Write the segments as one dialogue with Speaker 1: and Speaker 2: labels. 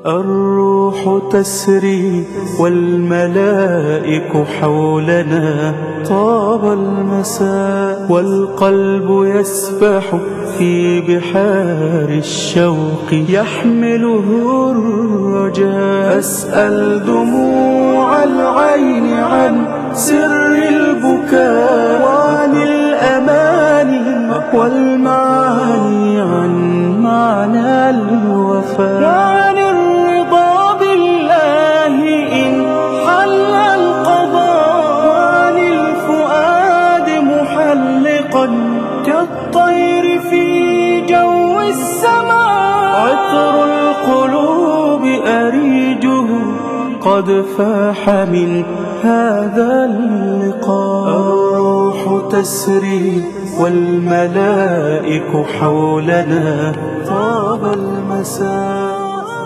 Speaker 1: الروح تسري والملائك حولنا طاب المساء والقلب يسبح في بحار الشوق يحمله الرجاء أسأل دموع العين عن سر البكاء وعن الأماني والمعاني عن معنى الوفاء وعن الرضا بالله إن حل القضاء وعن الفؤاد محلقا كالطير في جو السماء عطر القلوب أريجه قد فاح من هذا اللقاء الروح تسري والملائك حولنا طاب المساء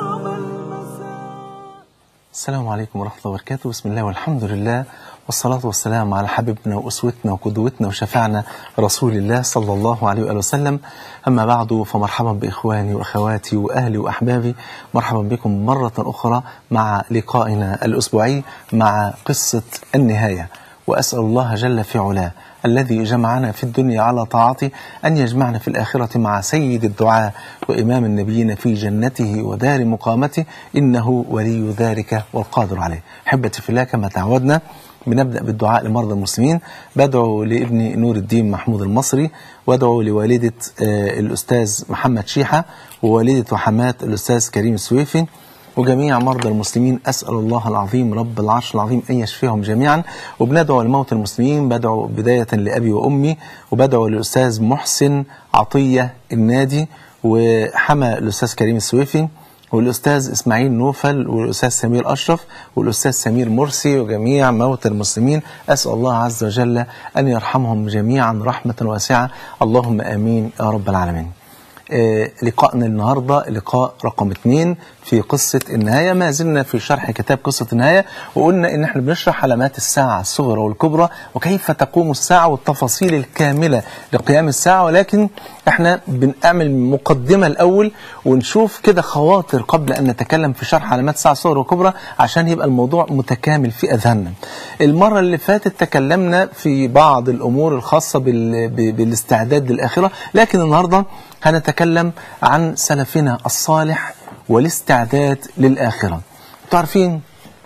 Speaker 2: السلام عليكم ورحمة الله وبركاته بسم الله والحمد لله والصلاة والسلام على حبيبنا وأسوتنا وقدوتنا وشفعنا رسول الله صلى الله عليه وآله وسلم أما بعد فمرحبا بإخواني وأخواتي وأهلي وأحبابي مرحبا بكم مرة أخرى مع لقائنا الأسبوعي مع قصة النهاية وأسأل الله جل في علاه الذي جمعنا في الدنيا على طاعته أن يجمعنا في الآخرة مع سيد الدعاء وإمام النبيين في جنته ودار مقامته إنه ولي ذلك والقادر عليه حبتي في الله كما تعودنا بنبدأ بالدعاء لمرضى المسلمين بدعو لابني نور الدين محمود المصري وادعو لوالدة آه، الأستاذ محمد شيحة ووالدة وحمات الأستاذ كريم السويفي وجميع مرضى المسلمين أسأل الله العظيم رب العرش العظيم أن يشفيهم جميعا وبندعو لموتى المسلمين بدعو بداية لأبي وأمي وبدعو للأستاذ محسن عطية النادي وحمى الأستاذ كريم السويفي والأستاذ إسماعيل نوفل والأستاذ سمير أشرف والأستاذ سمير مرسي وجميع موتى المسلمين أسأل الله عز وجل أن يرحمهم جميعا رحمة واسعة اللهم آمين يا رب العالمين آه، لقائنا النهاردة لقاء رقم اثنين في قصة النهاية ما زلنا في شرح كتاب قصة النهاية وقلنا ان احنا بنشرح علامات الساعة الصغرى والكبرى وكيف تقوم الساعة والتفاصيل الكاملة لقيام الساعة ولكن احنا بنعمل مقدمة الأول ونشوف كده خواطر قبل أن نتكلم في شرح علامات الساعة الصغرى والكبرى عشان يبقى الموضوع متكامل في أذهاننا المرة اللي فاتت تكلمنا في بعض الأمور الخاصة بال... ب- بالاستعداد للآخرة لكن النهاردة هنتكلم عن سلفنا الصالح والاستعداد للآخرة تعرفين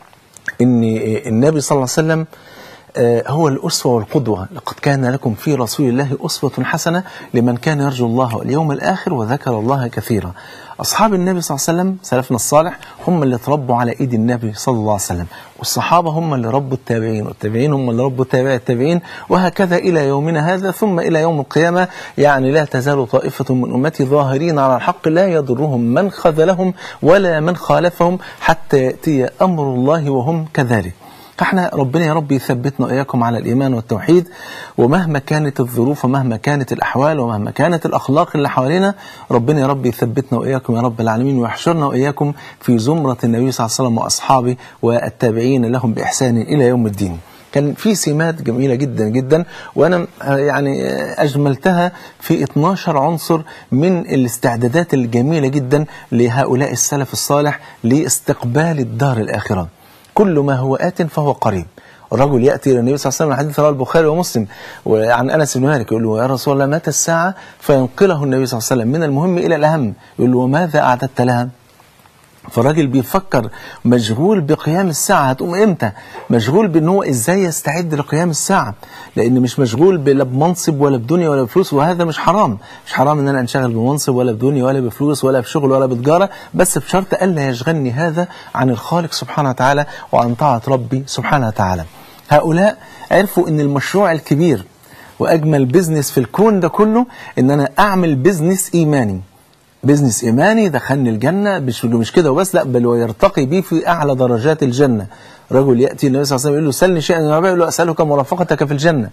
Speaker 2: ان النبي صلى الله عليه وسلم آه، هو الأسوة والقدوة لقد كان لكم في رسول الله أسوة حسنة لمن كان يرجو الله واليوم الآخر وذكر الله كثيرا أصحاب النبي صلى الله عليه وسلم سلفنا الصالح هم اللي تربوا على إيد النبي صلى الله عليه وسلم والصحابة هم اللي ربوا التابعين والتابعين هم اللي ربوا تابع التابعين وهكذا إلى يومنا هذا ثم إلى يوم القيامة يعني لا تزال طائفة من أمتي ظاهرين على الحق لا يضرهم من خذلهم ولا من خالفهم حتى يأتي أمر الله وهم كذلك فاحنا ربنا يا رب يثبتنا واياكم على الايمان والتوحيد ومهما كانت الظروف ومهما كانت الاحوال ومهما كانت الاخلاق اللي حوالينا ربنا يا رب يثبتنا واياكم يا رب العالمين ويحشرنا واياكم في زمره النبي صلى الله عليه وسلم واصحابه والتابعين لهم باحسان الى يوم الدين. كان في سمات جميله جدا جدا وانا آه، يعني آه، اجملتها في 12 عنصر من الاستعدادات الجميله جدا لهؤلاء السلف الصالح لاستقبال الدار الاخره. كل ما هو آت فهو قريب الرجل يأتي إلى النبي صلى الله عليه وسلم حديث رواه البخاري ومسلم وعن أنس بن مالك يقول له يا رسول الله متى الساعة فينقله النبي صلى الله عليه وسلم من المهم إلى الأهم يقول له وماذا أعددت لها فالراجل بيفكر مشغول بقيام الساعة هتقوم امتى مشغول بان هو ازاي يستعد لقيام الساعة لان مش مشغول ب- لا بمنصب ولا بدنيا ولا بفلوس وهذا مش حرام مش حرام ان انا انشغل بمنصب ولا بدنيا ولا بفلوس ولا بشغل ولا بتجارة بس بشرط الا يشغلني هذا عن الخالق سبحانه وتعالى وعن طاعة ربي سبحانه وتعالى هؤلاء عرفوا ان المشروع الكبير واجمل بزنس في الكون ده كله ان انا اعمل بزنس ايماني بزنس ايماني دخلني الجنه مش مش كده وبس لا بل ويرتقي بي في اعلى درجات الجنه رجل ياتي النبي صلى الله عليه وسلم يقول له سلني شيئا يا رب يقول له اسالك مرافقتك في الجنه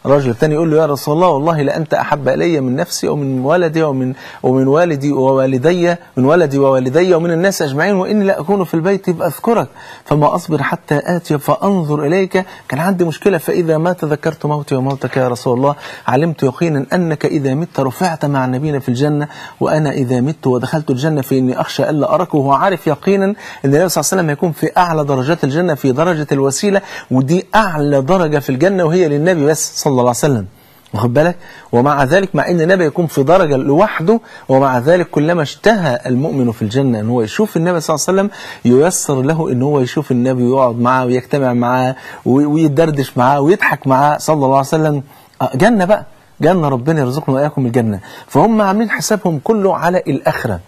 Speaker 2: الرجل الثاني يقول له يا رسول الله والله لأنت أحب إلي من نفسي ومن ولدي ومن ومن والدي ووالدي من ولدي ووالدي ومن الناس أجمعين وإني لا أكون في البيت أذكرك فما أصبر حتى آتي فأنظر إليك كان عندي مشكلة فإذا ما تذكرت موتي وموتك يا رسول الله علمت يقينا أنك إذا مت رفعت مع النبيين في الجنة وأنا إذا مت ودخلت الجنة فإني أخشى ألا أراك وهو عارف يقينا أن النبي صلى الله عليه وسلم يكون في أعلى درجات الجنة في درجة الوسيلة ودي أعلى درجة في الجنة وهي للنبي بس صلى الله عليه وسلم واخد بالك ومع ذلك مع ان النبي يكون في درجه لوحده ومع ذلك كلما اشتهى المؤمن في الجنه ان هو يشوف النبي صلى الله عليه وسلم ييسر له ان هو يشوف النبي ويقعد معاه ويجتمع معاه وي- ويدردش معاه ويضحك معاه صلى الله عليه وسلم آه، جنه بقى جنه ربنا يرزقنا واياكم الجنه فهم عاملين حسابهم كله على الاخره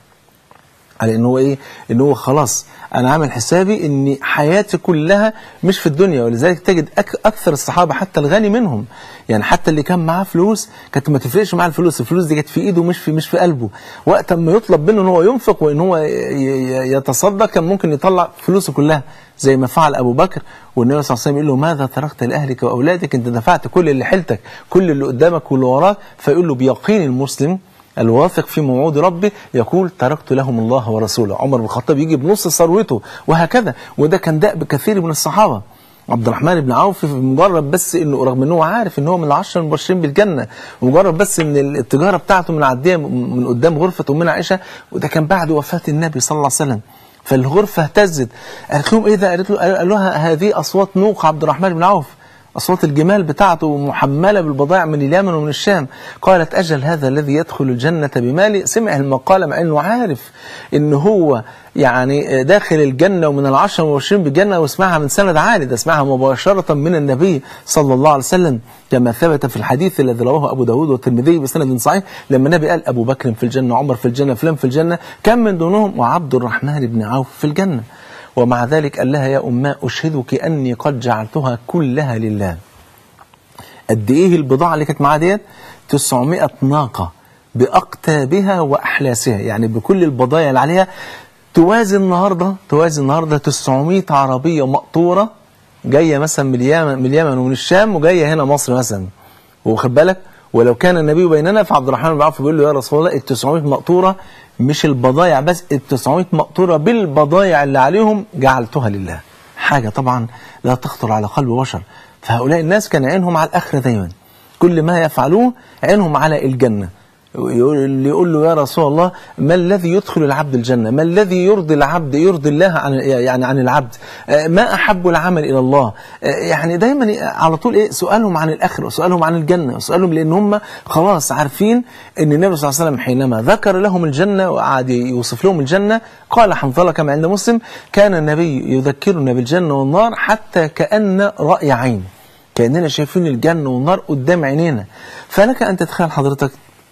Speaker 2: على ان هو ايه ان هو خلاص انا عامل حسابي ان حياتي كلها مش في الدنيا ولذلك تجد أك اكثر الصحابه حتى الغني منهم يعني حتى اللي كان معاه فلوس كانت ما تفرقش معاه الفلوس الفلوس دي كانت في ايده مش في مش في قلبه وقت ما يطلب منه ان هو ينفق وان هو ي- ي- يتصدق كان ممكن يطلع فلوسه كلها زي ما فعل ابو بكر والنبي صلى الله عليه وسلم يقول له ماذا تركت لاهلك واولادك انت دفعت كل اللي حيلتك كل اللي قدامك واللي وراك فيقول له بيقين المسلم الواثق في موعود ربه يقول تركت لهم الله ورسوله عمر بن الخطاب يجي بنص ثروته وهكذا وده كان دأب كثير من الصحابة عبد الرحمن بن عوف مجرد بس انه رغم انه عارف ان هو من العشره المبشرين بالجنه مجرد بس ان التجاره بتاعته من عديه من قدام غرفه امنا عائشه وده كان بعد وفاه النبي صلى الله عليه وسلم فالغرفه اهتزت قالت لهم ايه ده قالت له قال لها هذه اصوات نوق عبد الرحمن بن عوف أصوات الجمال بتاعته محملة بالبضائع من اليمن ومن الشام قالت أجل هذا الذي يدخل الجنة بمالي سمع المقالة مع أنه عارف أنه هو يعني داخل الجنة ومن العشرة المبشرين بالجنة واسمعها من سند عالي ده اسمعها مباشرة من النبي صلى الله عليه وسلم كما ثبت في الحديث الذي رواه أبو داود والترمذي بسند صحيح لما النبي قال أبو بكر في الجنة عمر في الجنة فلان في الجنة كان من دونهم وعبد الرحمن بن عوف في الجنة ومع ذلك قال لها يا أماء أشهدك أني قد جعلتها كلها لله قد إيه البضاعة اللي كانت معاها ديت 900 ناقة بأقتابها وأحلاسها يعني بكل البضايع اللي عليها توازي النهاردة توازي النهاردة 900 عربية مقطورة جاية مثلا من اليمن من اليمن ومن الشام وجاية هنا مصر مثلا واخد بالك ولو كان النبي بيننا فعبد الرحمن بن عوف بيقول له يا رسول الله ال 900 مقطوره مش البضايع بس ال 900 مقطوره بالبضايع اللي عليهم جعلتها لله. حاجه طبعا لا تخطر على قلب بشر فهؤلاء الناس كان عينهم على الاخره دايما كل ما يفعلوه عينهم على الجنه يقول يقول له يا رسول الله ما الذي يدخل العبد الجنة ما الذي يرضي العبد يرضي الله عن يعني عن العبد آه، ما أحب العمل إلى الله آه، يعني دايما على طول إيه سؤالهم عن الآخرة وسؤالهم عن الجنة وسؤالهم لأن هم خلاص عارفين أن النبي صلى الله عليه وسلم حينما ذكر لهم الجنة وقعد يوصف لهم الجنة قال حنظلة كما عند مسلم كان النبي يذكرنا بالجنة والنار حتى كأن رأي عين كأننا شايفين الجنة والنار قدام عينينا فلك أن تتخيل حضرتك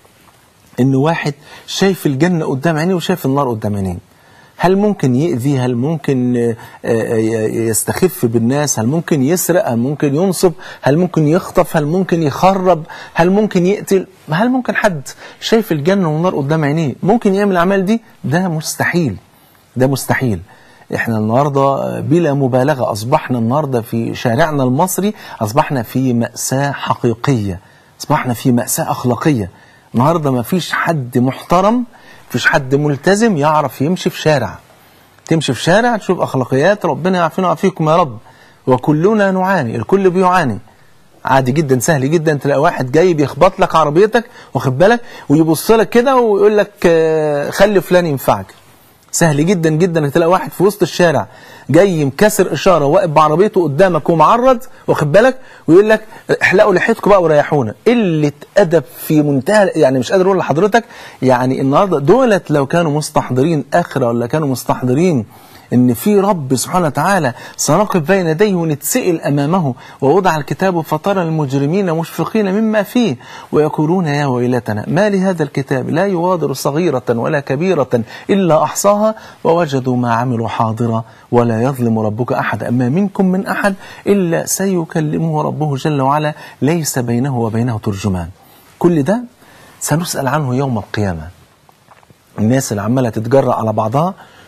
Speaker 2: ان واحد شايف الجنة قدام عينيه وشايف النار قدام عينيه هل ممكن يأذي هل ممكن آه، آه، يستخف بالناس هل ممكن يسرق هل ممكن ينصب هل ممكن يخطف هل ممكن يخرب هل ممكن يقتل هل ممكن حد شايف الجنة والنار قدام عينيه ممكن يعمل الأعمال دي ده مستحيل ده مستحيل احنا النهارده بلا مبالغه اصبحنا النهارده في شارعنا المصري اصبحنا في ماساه حقيقيه اصبحنا في ماساه اخلاقيه النهارده ما فيش حد محترم فيش حد ملتزم يعرف يمشي في شارع تمشي في شارع تشوف اخلاقيات ربنا يعافينا ويعافيكم يا رب وكلنا نعاني الكل بيعاني عادي جدا سهل جدا تلاقي واحد جاي بيخبط لك عربيتك واخد بالك ويبص لك كده ويقول لك آه، خلي فلان ينفعك سهل جدا جدا انك تلاقي واحد في وسط الشارع جاي مكسر اشاره واقف بعربيته قدامك ومعرض واخد بالك ويقول لك احلقوا لحيتكم بقى وريحونا قله ادب في منتهى يعني مش قادر اقول لحضرتك يعني النهارده دولت لو كانوا مستحضرين اخره ولا كانوا مستحضرين ان في رب سبحانه وتعالى سنقف بين يديه ونتسئل امامه ووضع الكتاب فترى المجرمين مشفقين مما فيه ويقولون يا ويلتنا ما لهذا الكتاب لا يغادر صغيرة ولا كبيرة إلا أحصاها ووجدوا ما عملوا حاضرا ولا يظلم ربك أحد أما منكم من أحد إلا سيكلمه ربه جل وعلا ليس بينه وبينه ترجمان كل ده سنسأل عنه يوم القيامة الناس اللي عماله تتجرأ على بعضها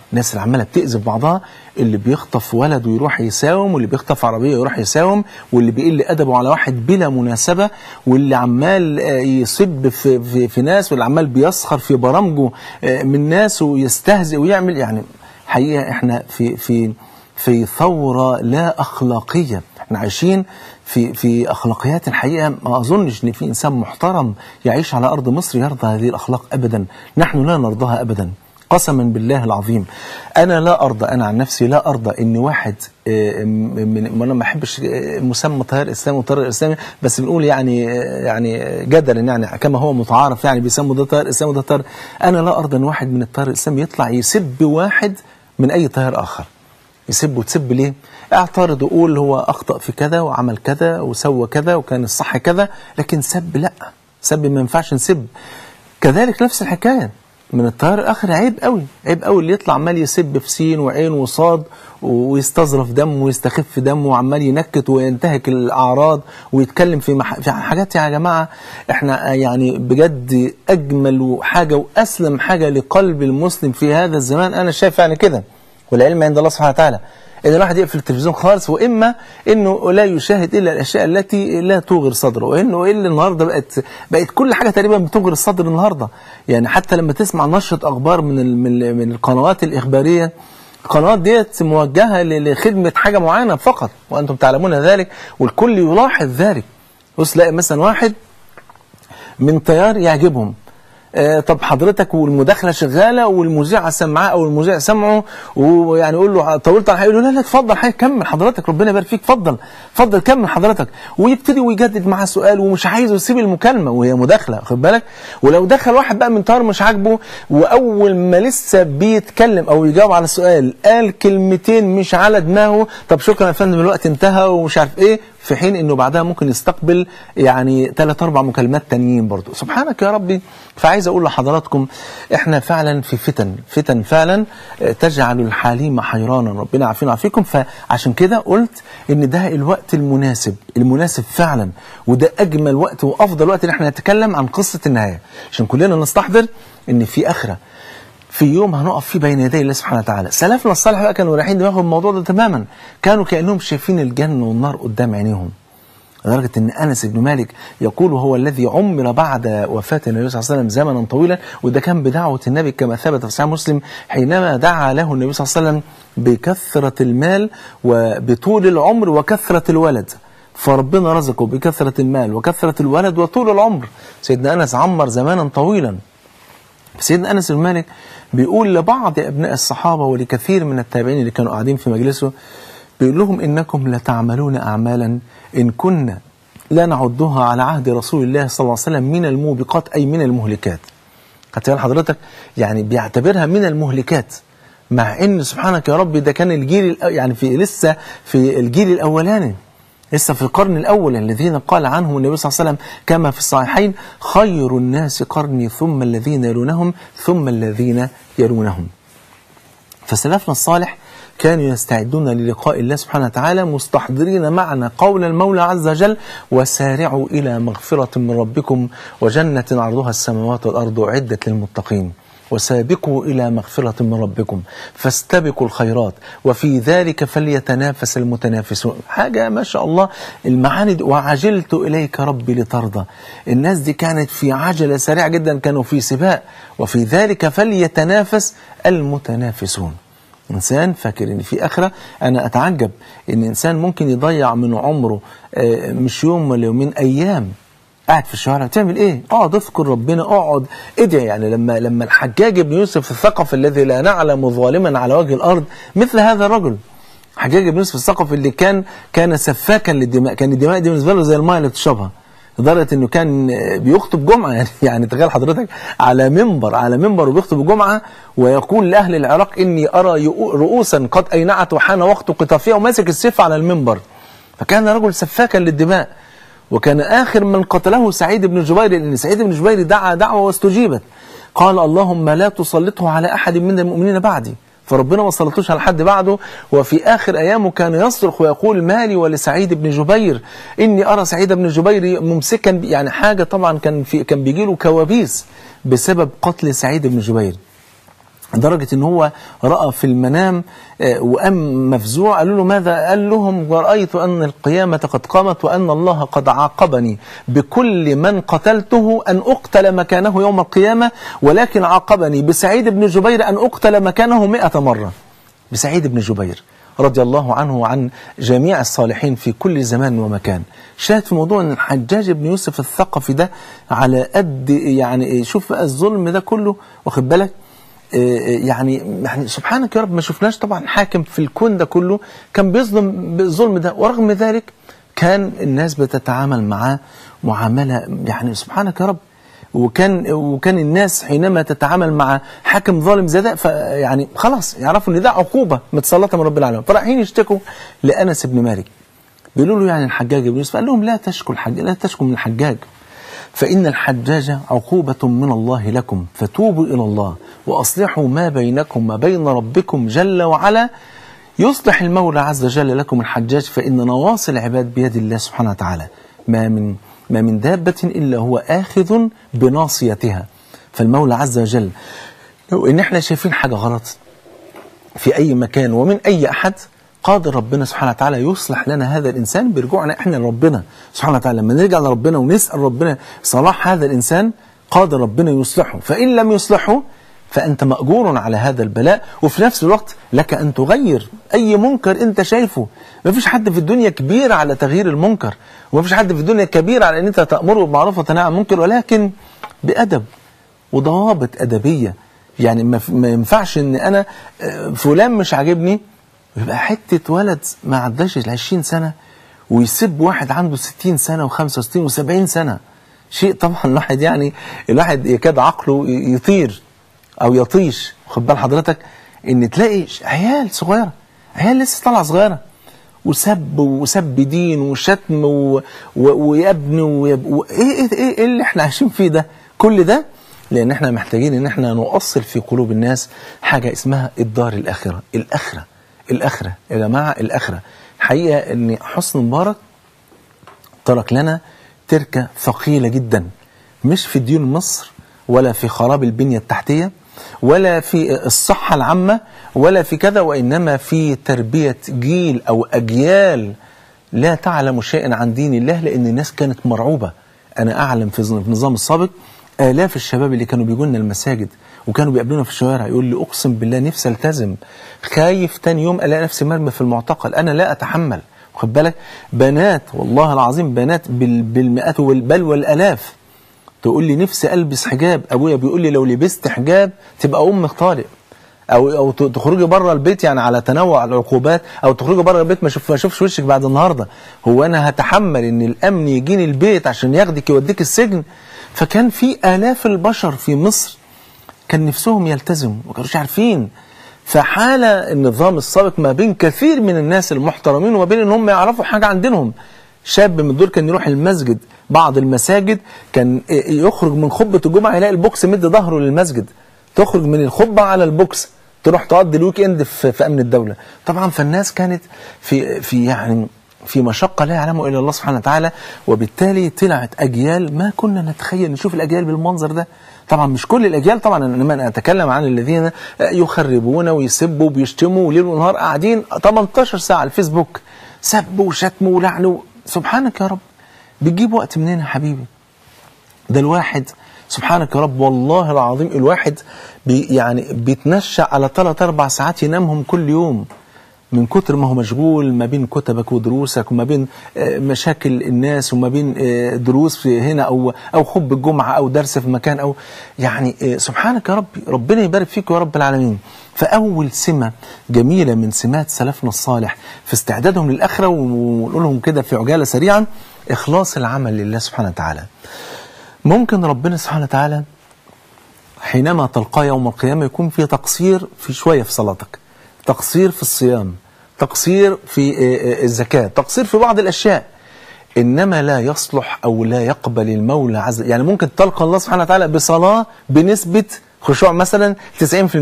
Speaker 2: الناس اللي عماله بتأذي في بعضها اللي بيخطف ولد ويروح يساوم واللي بيخطف عربيه ويروح يساوم واللي بيقل ادبه على واحد بلا مناسبه واللي عمال آه، يسب في, في, في ناس واللي عمال بيسخر في برامجه آه، من ناس ويستهزئ ويعمل يعني حقيقه احنا في في في ثوره لا اخلاقيه احنا عايشين في في اخلاقيات الحقيقه ما اظنش ان في انسان محترم يعيش على ارض مصر يرضى هذه الاخلاق ابدا نحن لا نرضاها ابدا قسما بالله العظيم انا لا ارضى انا عن نفسي لا ارضى ان واحد آه، من انا ما احبش آه، مسمى تيار اسلامي وتيار اسلامي بس بنقول يعني آه، يعني جدلا يعني كما هو متعارف يعني بيسموا ده تيار اسلامي وده تيار انا لا ارضى ان واحد من التيار الاسلامي يطلع يسب واحد من اي تيار اخر يسب وتسب ليه؟ اعترض وقول هو اخطا في كذا وعمل كذا وسوى كذا وكان الصح كذا لكن سب لا سب ما ينفعش نسب كذلك نفس الحكايه من التيار الاخر عيب قوي عيب قوي اللي يطلع عمال يسب في سين وعين وصاد ويستظرف دم ويستخف دم وعمال ينكت وينتهك الاعراض ويتكلم في, مح... في حاجات يا جماعه احنا يعني بجد اجمل حاجه واسلم حاجه لقلب المسلم في هذا الزمان انا شايف يعني كده والعلم عند الله سبحانه وتعالى ان الواحد يقفل التلفزيون خالص واما انه لا يشاهد الا الاشياء التي لا توغر صدره وانه الا النهارده بقت بقت كل حاجه تقريبا بتوغر الصدر النهارده يعني حتى لما تسمع نشره اخبار من ال- من ال- من القنوات الاخباريه القنوات ديت موجهه ل- لخدمه حاجه معينه فقط وانتم تعلمون ذلك والكل يلاحظ ذلك بص تلاقي مثلا واحد من تيار يعجبهم آه طب حضرتك والمداخله شغاله والمذيع سمعاه او المذيع سمعه ويعني يقول له طولت على حاجة؟ يقول له لا لا اتفضل حاجة كمل حضرتك ربنا يبارك فيك اتفضل اتفضل كمل حضرتك ويبتدي ويجدد معاه سؤال ومش عايزه يسيب المكالمه وهي مداخله خد بالك ولو دخل واحد بقى من طار مش عاجبه واول ما لسه بيتكلم او يجاوب على السؤال قال كلمتين مش على دماغه طب شكرا يا فندم الوقت انتهى ومش عارف ايه في حين انه بعدها ممكن يستقبل يعني ثلاث اربع مكالمات تانيين برضه سبحانك يا ربي فعايز اقول لحضراتكم احنا فعلا في فتن فتن فعلا آه، تجعل الحليم حيرانا ربنا يعافينا ويعافيكم فعشان كده قلت ان ده الوقت المناسب المناسب فعلا وده اجمل وقت وافضل وقت ان احنا نتكلم عن قصه النهايه عشان كلنا نستحضر ان في اخره في يوم هنقف فيه بين يدي الله سبحانه وتعالى سلفنا الصالح بقى كانوا رايحين دماغهم الموضوع ده تماما كانوا كانهم شايفين الجنه والنار قدام عينيهم لدرجة أن أنس بن مالك يقول هو الذي عمر بعد وفاة النبي صلى الله عليه وسلم زمنا طويلا وده كان بدعوة النبي كما ثبت في صحيح مسلم حينما دعا له النبي صلى الله عليه وسلم بكثرة المال وبطول العمر وكثرة الولد فربنا رزقه بكثرة المال وكثرة الولد وطول العمر سيدنا أنس عمر زمانا طويلا سيدنا انس بن مالك بيقول لبعض ابناء الصحابه ولكثير من التابعين اللي كانوا قاعدين في مجلسه بيقول لهم انكم لتعملون اعمالا ان كنا لا نعدها على عهد رسول الله صلى الله عليه وسلم من الموبقات اي من المهلكات. خدت بال حضرتك يعني بيعتبرها من المهلكات مع ان سبحانك يا رب ده كان الجيل الأ- يعني في لسه في الجيل الاولاني لسه في القرن الأول الذين قال عنهم النبي صلى الله عليه وسلم كما في الصحيحين خير الناس قرني ثم الذين يلونهم ثم الذين يلونهم فسلفنا الصالح كانوا يستعدون للقاء الله سبحانه وتعالى مستحضرين معنى قول المولى عز وجل وسارعوا إلى مغفرة من ربكم وجنة عرضها السماوات والأرض أعدت للمتقين وسابقوا إلى مغفرة من ربكم فاستبقوا الخيرات وفي ذلك فليتنافس المتنافسون حاجة ما شاء الله المعاني دي وعجلت إليك ربي لترضى الناس دي كانت في عجلة سريعة جدا كانوا في سباق وفي ذلك فليتنافس المتنافسون إنسان فاكر إن في آخرة أنا أتعجب إن إنسان ممكن يضيع من عمره آه، مش يوم ولا يومين أيام قاعد في الشوارع بتعمل ايه؟ اقعد اذكر ربنا اقعد ادعي يعني لما لما الحجاج بن يوسف الثقفي الذي لا نعلم ظالما على وجه الارض مثل هذا الرجل حجاج بن يوسف الثقفي اللي كان كان سفاكا للدماء كان الدماء دي بالنسبه له زي الماء اللي بتشربها لدرجه انه كان بيخطب جمعه يعني يعني تخيل حضرتك على منبر على منبر وبيخطب جمعه ويقول لاهل العراق اني ارى يؤ- رؤوسا قد اينعت وحان وقت قطافها وماسك السيف على المنبر فكان رجل سفاكا للدماء وكان آخر من قتله سعيد بن جبير لأن سعيد بن جبير دعا دعوة واستجيبت قال اللهم لا تسلطه على أحد من المؤمنين بعدي فربنا ما سلطوش على حد بعده وفي آخر أيامه كان يصرخ ويقول مالي ولسعيد بن جبير إني أرى سعيد بن جبير ممسكا ب- يعني حاجة طبعا كان في كان بيجي له كوابيس بسبب قتل سعيد بن جبير لدرجة ان هو رأى في المنام آه، وقام مفزوع قالوا له ماذا قال لهم ورأيت أن القيامة قد قامت وأن الله قد عاقبني بكل من قتلته أن أقتل مكانه يوم القيامة ولكن عاقبني بسعيد بن جبير أن أقتل مكانه مئة مرة بسعيد بن جبير رضي الله عنه وعن جميع الصالحين في كل زمان ومكان شاهد في موضوع ان الحجاج بن يوسف الثقفي ده على قد يعني شوف بقى الظلم ده كله واخد بالك يعني يعني سبحانك يا رب ما شفناش طبعا حاكم في الكون ده كله كان بيظلم بالظلم ده ورغم ذلك كان الناس بتتعامل معاه معامله يعني سبحانك يا رب وكان وكان الناس حينما تتعامل مع حاكم ظالم زي ده فيعني خلاص يعرفوا ان ده عقوبه متسلطه من رب العالمين فرايحين يشتكوا لانس بن مالك بيقولوا له يعني الحجاج بن يوسف قال لهم لا تشكوا الحجاج لا تشكوا من الحجاج فإن الحجاج عقوبة من الله لكم فتوبوا إلى الله وأصلحوا ما بينكم ما بين ربكم جل وعلا يصلح المولى عز وجل لكم الحجاج فإن نواصي العباد بيد الله سبحانه وتعالى ما من ما من دابة إلا هو آخذ بناصيتها فالمولى عز وجل لو إن إحنا شايفين حاجة غلط في أي مكان ومن أي أحد قادر ربنا سبحانه وتعالى يصلح لنا هذا الإنسان برجوعنا إحنا لربنا سبحانه وتعالى لما نرجع لربنا ونسأل ربنا صلاح هذا الإنسان قادر ربنا يصلحه فإن لم يصلحه فأنت مأجور على هذا البلاء وفي نفس الوقت لك أن تغير أي منكر أنت شايفه ما فيش حد في الدنيا كبير على تغيير المنكر وما فيش حد في الدنيا كبير على أن أنت تأمره بالمعروف وتنهى عن المنكر ولكن بأدب وضوابط أدبية يعني ما ما ينفعش ان انا آه، فلان مش عاجبني يبقى حته ولد ما عداش ال 20 سنه ويسب واحد عنده 60 سنه و65 و70 سنه شيء طبعا الواحد يعني الواحد يكاد عقله ي- يطير او يطيش خد بال حضرتك ان تلاقي ش- عيال صغيره عيال لسه طالعه صغيره وسب وسب دين وشتم و... و... ويبني ويب... و... ايه ايه ايه إيه اللي احنا عايشين فيه ده كل ده لان احنا محتاجين ان احنا نؤصل في قلوب الناس حاجه اسمها الدار الاخره الاخره الاخره يا جماعه الاخره الحقيقه ان حسن مبارك ترك لنا تركة ثقيلة جدا مش في ديون مصر ولا في خراب البنية التحتية ولا في الصحة العامة ولا في كذا وإنما في تربية جيل أو أجيال لا تعلم شيئا عن دين الله لأن الناس كانت مرعوبة أنا أعلم في النظام السابق آلاف الشباب اللي كانوا بيجوا لنا المساجد وكانوا بيقابلونا في الشوارع يقول لي أقسم بالله نفسي ألتزم خايف تاني يوم ألاقي نفسي مرمي في المعتقل أنا لا أتحمل خد بالك بنات والله العظيم بنات بال- بالمئات وال- بل والالاف تقول لي نفسي البس حجاب ابويا بيقول لي لو لبست حجاب تبقى امك طارق او او ت- تخرجي بره البيت يعني على تنوع العقوبات او تخرجي بره البيت ما اشوف ما اشوفش وشك بعد النهارده هو انا هتحمل ان الامن يجيني البيت عشان ياخدك يوديك السجن فكان في الاف البشر في مصر كان نفسهم يلتزموا ما كانوش عارفين فحال النظام السابق ما بين كثير من الناس المحترمين وما بين ان هم يعرفوا حاجه عن دينهم شاب من دول كان يروح المسجد بعض المساجد كان يخرج من خطبه الجمعه يلاقي البوكس مد ظهره للمسجد تخرج من الخطبه على البوكس تروح تقضي الويك اند في, في امن الدوله طبعا فالناس كانت في في يعني في مشقة لا يعلمها إلا الله سبحانه وتعالى وبالتالي طلعت أجيال ما كنا نتخيل نشوف الأجيال بالمنظر ده طبعا مش كل الأجيال طبعا إنما أنا أتكلم عن الذين يخربون ويسبوا وبيشتموا وليل ونهار قاعدين 18 ساعة على الفيسبوك سب وشتم ولعن و- سبحانك يا رب بتجيب وقت منين يا حبيبي ده الواحد سبحانك يا رب والله العظيم الواحد بي يعني بيتنشأ على ثلاث أربع ساعات ينامهم كل يوم من كتر ما هو مشغول ما بين كتبك ودروسك وما بين آه، مشاكل الناس وما بين آه، دروس في هنا او او خب الجمعه او درس في مكان او يعني آه، سبحانك يا رب ربنا يبارك فيك يا رب العالمين فاول سمه جميله من سمات سلفنا الصالح في استعدادهم للاخره ونقول لهم كده في عجاله سريعا اخلاص العمل لله سبحانه وتعالى ممكن ربنا سبحانه وتعالى حينما تلقاه يوم القيامة يكون في تقصير في شوية في صلاتك تقصير في الصيام تقصير في آه، آه، الزكاة تقصير في بعض الأشياء إنما لا يصلح أو لا يقبل المولى عز يعني ممكن تلقى الله سبحانه وتعالى بصلاة بنسبة خشوع مثلا 90% 70%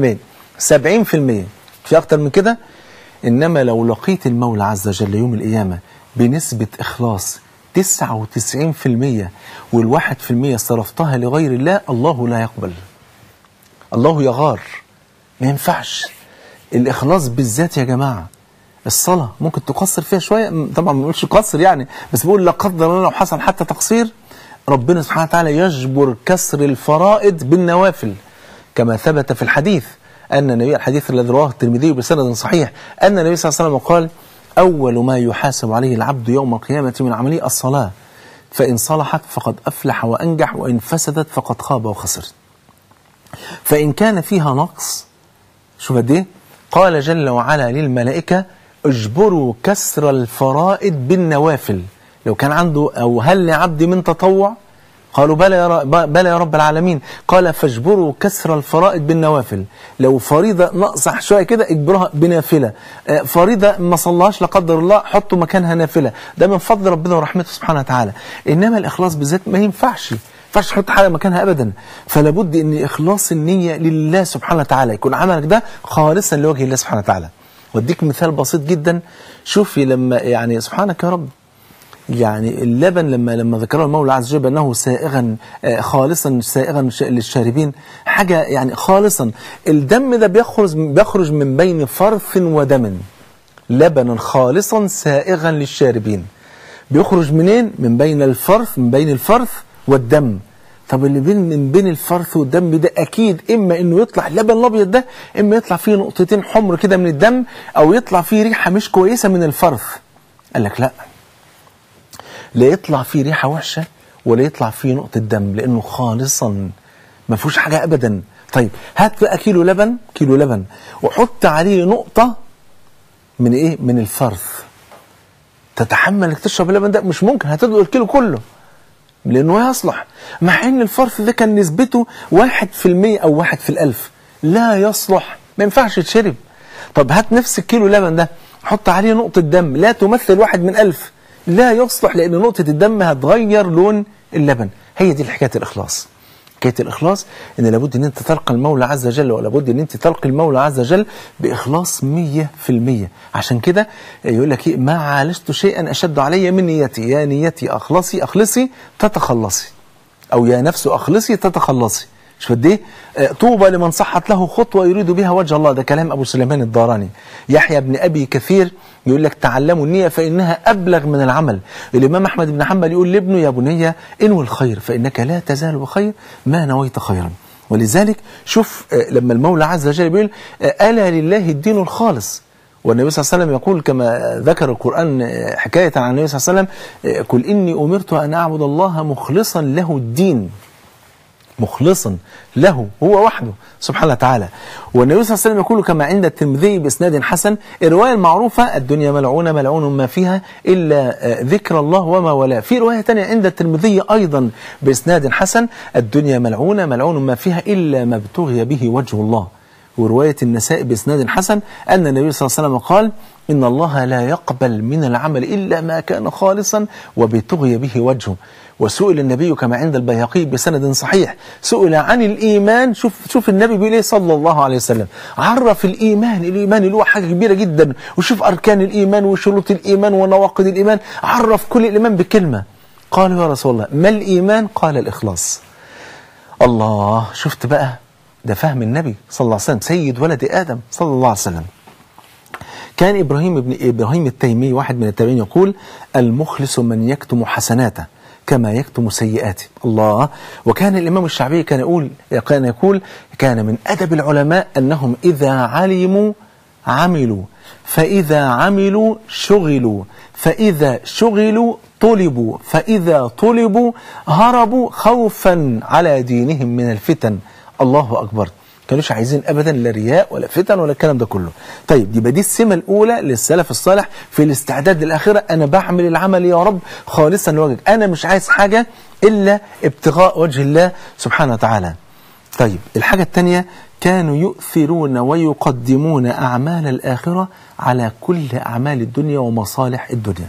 Speaker 2: في أكتر من كده إنما لو لقيت المولى عز وجل يوم القيامة بنسبة إخلاص 99% والواحد في المية صرفتها لغير الله الله لا يقبل الله يغار ما ينفعش الإخلاص بالذات يا جماعة الصلاة ممكن تقصر فيها شوية م- طبعا ما بنقولش قصر يعني بس بقول لا قدر الله لو حصل حتى تقصير ربنا سبحانه وتعالى يجبر كسر الفرائض بالنوافل كما ثبت في الحديث أن النبي الحديث الذي رواه الترمذي بسند صحيح أن النبي صلى الله عليه وسلم قال أول ما يحاسب عليه العبد يوم القيامة من عمله الصلاة فإن صلحت فقد أفلح وأنجح وإن فسدت فقد خاب وخسر فإن كان فيها نقص شوف قد ايه قال جل وعلا للملائكة اجبروا كسر الفرائض بالنوافل لو كان عنده أو هل لعبد من تطوع قالوا بلى يا, رب بلى يا رب العالمين قال فاجبروا كسر الفرائض بالنوافل لو فريضة ناقصة شوية كده اجبرها بنافلة آه، فريضة ما صلاش لا قدر الله حطوا مكانها نافلة ده من فضل ربنا ورحمته سبحانه وتعالى إنما الإخلاص بالذات ما ينفعش ينفعش تحط حاجه مكانها ابدا فلا بد ان اخلاص النيه لله سبحانه وتعالى يكون عملك ده خالصا لوجه الله سبحانه وتعالى واديك مثال بسيط جدا شوفي لما يعني سبحانك يا رب يعني اللبن لما لما ذكره المولى عز وجل انه سائغا آه، خالصا سائغا ش- للشاربين حاجه يعني خالصا الدم ده بيخرج بيخرج من بين فرث ودم لبنا خالصا سائغا للشاربين بيخرج منين من بين الفرث من بين الفرث والدم طب اللي بين من بين الفرث والدم ده اكيد اما انه يطلع اللبن الابيض ده اما يطلع فيه نقطتين حمر كده من الدم او يطلع فيه ريحه مش كويسه من الفرث قال لك لا لا يطلع فيه ريحه وحشه ولا يطلع فيه نقطه دم لانه خالصا ما فيهوش حاجه ابدا طيب هات بقى كيلو لبن كيلو لبن وحط عليه نقطه من ايه من الفرث تتحمل انك تشرب اللبن ده مش ممكن هتدلق الكيلو كله لانه يصلح مع ان الفرث ده كان نسبته واحد في المية او واحد في الالف لا يصلح ما ينفعش يتشرب طب هات نفس الكيلو لبن ده حط عليه نقطة دم لا تمثل واحد من ألف لا يصلح لأن نقطة الدم هتغير لون اللبن هي دي حكاية الإخلاص حكاية الإخلاص إن لابد إن أنت تلقى المولى عز وجل ولابد إن أنت تلقي المولى عز وجل بإخلاص مية في المية عشان كده يقول لك إيه ما عالجت شيئا أشد علي من نيتي يا نيتي أخلصي أخلصي تتخلصي أو يا نفس أخلصي تتخلصي مش قد ايه آه، طوبى لمن صحت له خطوه يريد بها وجه الله ده كلام ابو سليمان الداراني يحيى بن ابي كثير يقول لك تعلموا النيه فانها ابلغ من العمل الامام احمد بن حنبل يقول لابنه يا بني انوي الخير فانك لا تزال بخير ما نويت خيرا ولذلك شوف آه، لما المولى عز وجل بيقول آه، الا لله الدين الخالص والنبي صلى الله عليه وسلم يقول كما ذكر القرآن آه، حكاية عن النبي صلى الله عليه وسلم آه، قل إني أمرت أن أعبد الله مخلصا له الدين مخلصا له هو وحده سبحانه وتعالى والنبي صلى الله عليه وسلم يقول كما عند الترمذي باسناد حسن الروايه المعروفه الدنيا ملعونه ملعون ما فيها الا آه، ذكر الله وما ولا في روايه ثانيه عند الترمذي ايضا باسناد حسن الدنيا ملعونه ملعون ما فيها الا ما ابتغي به وجه الله ورواية النساء بإسناد حسن أن النبي صلى الله عليه وسلم قال إن الله لا يقبل من العمل إلا ما كان خالصا وبتغي به وجهه وسئل النبي كما عند البيهقي بسند صحيح سئل عن الإيمان شوف شوف النبي بيقول إيه صلى الله عليه وسلم عرف الإيمان الإيمان اللي هو حاجة كبيرة جدا وشوف أركان الإيمان وشروط الإيمان ونواقض الإيمان عرف كل الإيمان بكلمة قال يا رسول الله ما الإيمان قال الإخلاص الله شفت بقى ده فهم النبي صلى الله عليه وسلم سيد ولد آدم صلى الله عليه وسلم كان إبراهيم ابن إبراهيم التيمي واحد من التابعين يقول المخلص من يكتم حسناته كما يكتم سيئاته الله وكان الإمام الشعبي كان يقول كان يقول كان من أدب العلماء أنهم إذا علموا عملوا فإذا عملوا شغلوا فإذا شغلوا طلبوا فإذا طلبوا هربوا خوفا على دينهم من الفتن الله أكبر كانوش عايزين ابدا لا رياء ولا فتن ولا الكلام ده كله طيب يبقى دي السمه الاولى للسلف الصالح في الاستعداد للاخره انا بعمل العمل يا رب خالصا لوجهك انا مش عايز حاجه الا ابتغاء وجه الله سبحانه وتعالى طيب الحاجه الثانيه كانوا يؤثرون ويقدمون اعمال الاخره على كل اعمال الدنيا ومصالح الدنيا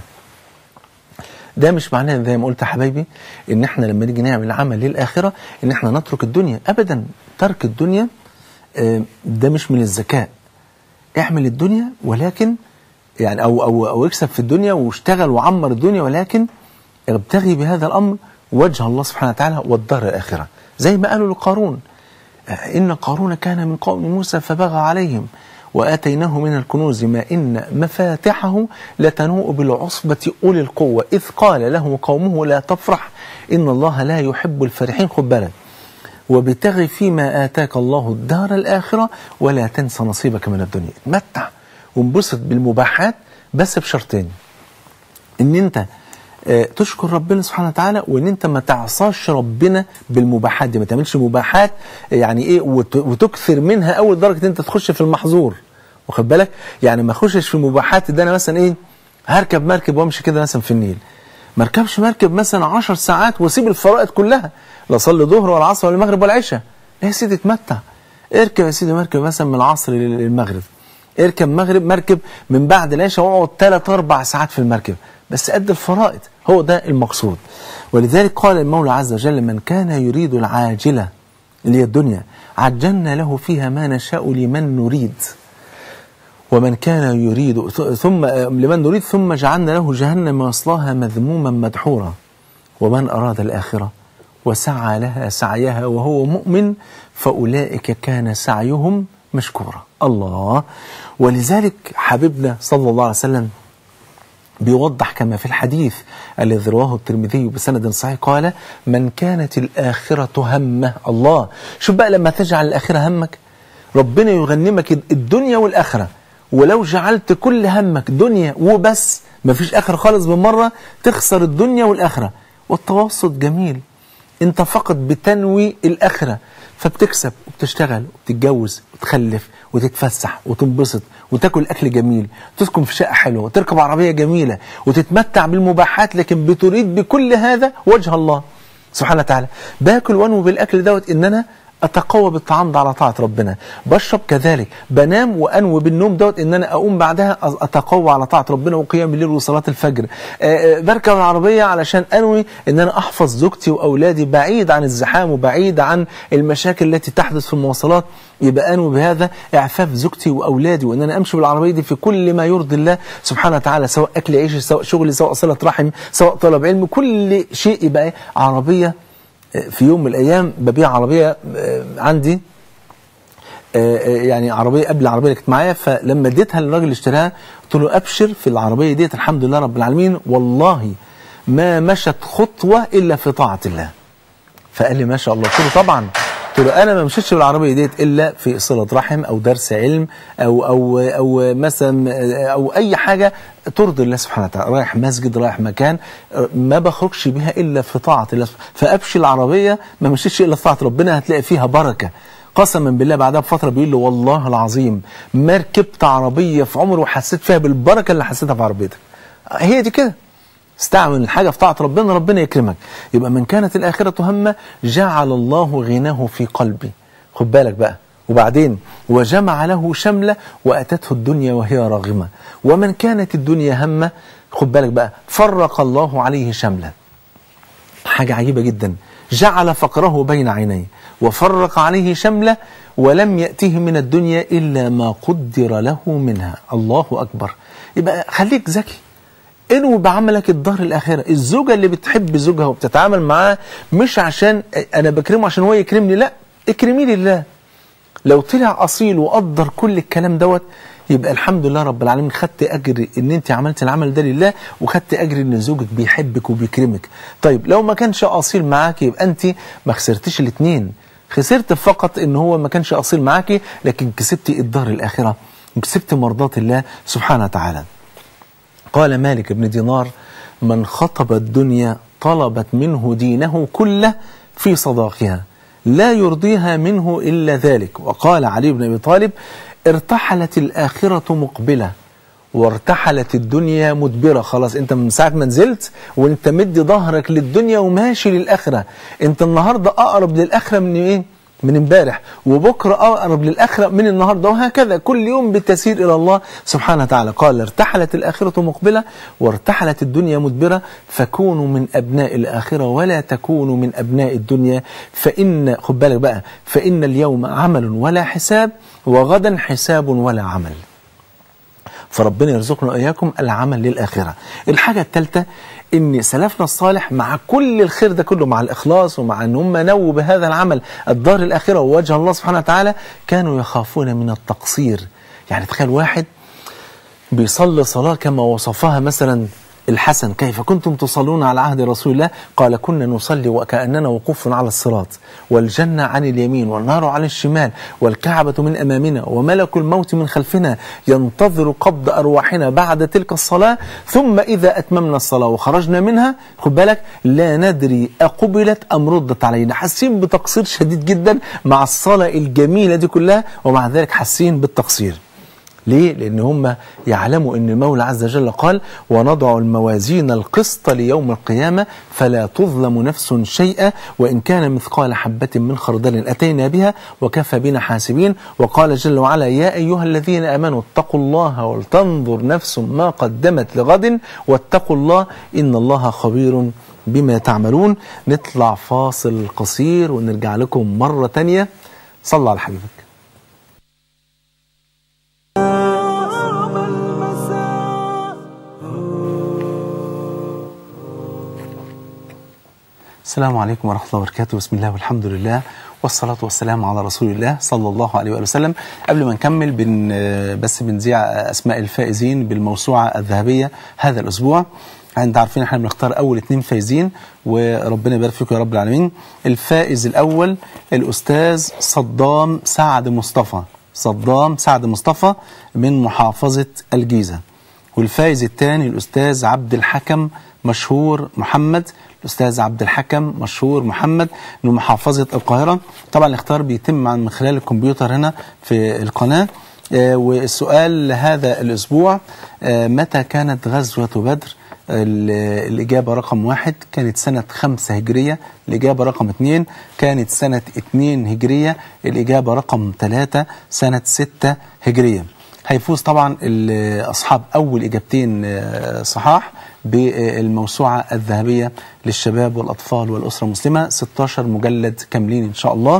Speaker 2: ده مش معناه زي ما قلت يا حبايبي ان احنا لما نيجي نعمل عمل للاخره ان احنا نترك الدنيا ابدا ترك الدنيا آه، ده مش من الذكاء اعمل الدنيا ولكن يعني او او او اكسب في الدنيا واشتغل وعمر الدنيا ولكن ابتغي بهذا الامر وجه الله سبحانه وتعالى والدار الاخره زي ما قالوا لقارون إن قارون كان من قوم موسى فبغى عليهم وآتيناه من الكنوز ما إن مفاتحه لتنوء بالعصبة أولي القوة إذ قال له قومه لا تفرح إن الله لا يحب الفرحين خد بالك وابتغ فيما آتاك الله الدار الآخرة ولا تنس نصيبك من الدنيا اتمتع وانبسط بالمباحات بس بشرطين ان انت آه، تشكر ربنا سبحانه وتعالى وان انت ما تعصاش ربنا بالمباحات دي ما تعملش مباحات يعني ايه وت- وتكثر منها اول درجه ان انت تخش في المحظور واخد بالك يعني ما اخشش في المباحات ده انا مثلا ايه هركب مركب وامشي كده مثلا في النيل ما اركبش مركب مثلا 10 ساعات واسيب الفرائض كلها لا اصلي ظهر ولا عصر ولا المغرب ولا عشاء لا يا سيدي اتمتع اركب يا سيدي مركب مثلا من العصر لل- للمغرب اركب مغرب مركب من بعد العشاء واقعد ثلاث اربع ساعات في المركب بس قد الفرائض هو ده المقصود ولذلك قال المولى عز وجل من كان يريد العاجله اللي هي الدنيا عجلنا له فيها ما نشاء لمن نريد ومن كان يريد ث- ثم لمن نريد ثم جعلنا له جهنم يصلاها مذموما مدحورا ومن أراد الآخرة وسعى لها سعيها وهو مؤمن فأولئك كان سعيهم مشكورا الله ولذلك حبيبنا صلى الله عليه وسلم بيوضح كما في الحديث الذي رواه الترمذي بسند صحيح قال من كانت الآخرة همه الله شوف بقى لما تجعل الآخرة همك ربنا يغنمك الدنيا والآخرة ولو جعلت كل همك دنيا وبس مفيش آخرة خالص بالمرة تخسر الدنيا والآخرة والتوسط جميل انت فقط بتنوي الآخرة فبتكسب وبتشتغل وبتتجوز وتخلف وتتفسح وتنبسط وتاكل اكل جميل وتسكن في شقه حلوه وتركب عربيه جميله وتتمتع بالمباحات لكن بتريد بكل هذا وجه الله سبحانه وتعالى باكل وانوي بالاكل دوت ان انا اتقوى بالطعام ده على طاعه ربنا بشرب كذلك بنام وانوي بالنوم دوت ان انا اقوم بعدها أ- اتقوى على طاعه ربنا وقيام الليل وصلاه الفجر آه، آه، بركب العربيه علشان انوي ان انا احفظ زوجتي واولادي بعيد عن الزحام وبعيد عن المشاكل التي تحدث في المواصلات يبقى انوي بهذا اعفاف زوجتي واولادي وان انا امشي بالعربيه دي في كل ما يرضي الله سبحانه وتعالى سواء اكل عيش سواء شغلي سواء صله رحم سواء طلب علم كل شيء يبقى إيه؟ عربيه في يوم من الايام ببيع عربيه آه، عندي آه، آه، يعني عربيه قبل العربيه اللي كانت معايا فلما اديتها للراجل اللي اشتراها قلت له ابشر في العربيه ديت الحمد لله رب العالمين والله ما مشت خطوه الا في طاعه الله فقال لي ما شاء الله قلت له طبعا قلت له انا ما مشيتش بالعربيه ديت الا في صله رحم او درس علم او او او مثلا او اي حاجه ترضي الله سبحانه وتعالى رايح مسجد رايح مكان ما بخرجش بيها الا في طاعه الله فابشي العربيه ما مشيتش الا في طاعه ربنا هتلاقي فيها بركه قسما بالله بعدها بفتره بيقول له والله العظيم ما ركبت عربيه في عمري وحسيت فيها بالبركه اللي حسيتها في عربيتك هي دي كده استعمل الحاجة في طاعة ربنا ربنا يكرمك يبقى من كانت الآخرة همه جعل الله غناه في قلبي خد بالك بقى وبعدين وجمع له شملة وأتته الدنيا وهي راغمة ومن كانت الدنيا همه خد بالك بقى فرق الله عليه شملة حاجة عجيبة جدا جعل فقره بين عينيه وفرق عليه شمله ولم يأته من الدنيا إلا ما قدر له منها الله أكبر يبقى خليك ذكي انوي بعملك الدار الاخره الزوجه اللي بتحب زوجها وبتتعامل معاه مش عشان انا بكرمه عشان هو يكرمني لا اكرمي لله لو طلع اصيل وقدر كل الكلام دوت يبقى الحمد لله رب العالمين خدت اجر ان انت عملت العمل ده لله وخدت اجر ان زوجك بيحبك وبيكرمك طيب لو ما كانش اصيل معاك يبقى انت ما خسرتيش الاثنين خسرت فقط ان هو ما كانش اصيل معاكي لكن كسبتي الدار الاخره وكسبت مرضات الله سبحانه وتعالى قال مالك بن دينار من خطب الدنيا طلبت منه دينه كله في صداقها لا يرضيها منه إلا ذلك وقال علي بن أبي طالب ارتحلت الآخرة مقبلة وارتحلت الدنيا مدبرة خلاص انت من ساعة ما نزلت وانت مدي ظهرك للدنيا وماشي للآخرة انت النهاردة أقرب للآخرة من ايه من امبارح وبكرة أقرب للآخرة من النهاردة وهكذا كل يوم بتسير إلى الله سبحانه وتعالى قال ارتحلت الآخرة مقبلة وارتحلت الدنيا مدبرة فكونوا من أبناء الآخرة ولا تكونوا من أبناء الدنيا فإن خد بالك بقى فإن اليوم عمل ولا حساب وغدا حساب ولا عمل فربنا يرزقنا وإياكم العمل للآخرة الحاجة الثالثة ان سلفنا الصالح مع كل الخير ده كله مع الاخلاص ومع ان هم نووا بهذا العمل الدار الاخره ووجه الله سبحانه وتعالى كانوا يخافون من التقصير يعني تخيل واحد بيصلي صلاة كما وصفها مثلا الحسن كيف كنتم تصلون على عهد رسول الله قال كنا نصلي وكأننا وقوف على الصراط والجنة عن اليمين والنار عن الشمال والكعبة من أمامنا وملك الموت من خلفنا ينتظر قبض أرواحنا بعد تلك الصلاة ثم إذا أتممنا الصلاة وخرجنا منها خد بالك لا ندري أقبلت أم ردت علينا حاسين بتقصير شديد جدا مع الصلاة الجميلة دي كلها ومع ذلك حاسين بالتقصير ليه؟ لأن هم يعلموا أن المولى عز وجل قال ونضع الموازين القسط ليوم القيامة فلا تظلم نفس شيئا وإن كان مثقال حبة من خردل أتينا بها وكفى بنا حاسبين وقال جل وعلا يا أيها الذين آمنوا اتقوا الله ولتنظر نفس ما قدمت لغد واتقوا الله إن الله خبير بما تعملون نطلع فاصل قصير ونرجع لكم مرة تانية صلى على حبيبك السلام عليكم ورحمة الله وبركاته بسم الله والحمد لله والصلاة والسلام على رسول الله صلى الله عليه وآله وسلم قبل ما نكمل بن بس بنذيع أسماء الفائزين بالموسوعة الذهبية هذا الأسبوع انت عارفين احنا بنختار اول اثنين فايزين وربنا يبارك فيكم يا رب العالمين الفائز الاول الاستاذ صدام سعد مصطفى صدام سعد مصطفى من محافظة الجيزة والفائز الثاني الاستاذ عبد الحكم مشهور محمد الاستاذ عبد الحكم مشهور محمد من محافظه القاهره طبعا الاختيار بيتم من خلال الكمبيوتر هنا في القناه آه والسؤال هذا الاسبوع آه متى كانت غزوه بدر الإجابة رقم واحد كانت سنة خمسة هجرية الإجابة رقم اثنين كانت سنة اثنين هجرية الإجابة رقم ثلاثة سنة ستة هجرية هيفوز طبعا أصحاب أول إجابتين صحاح بالموسوعة الذهبية للشباب والأطفال والأسرة المسلمة 16 مجلد كاملين إن شاء الله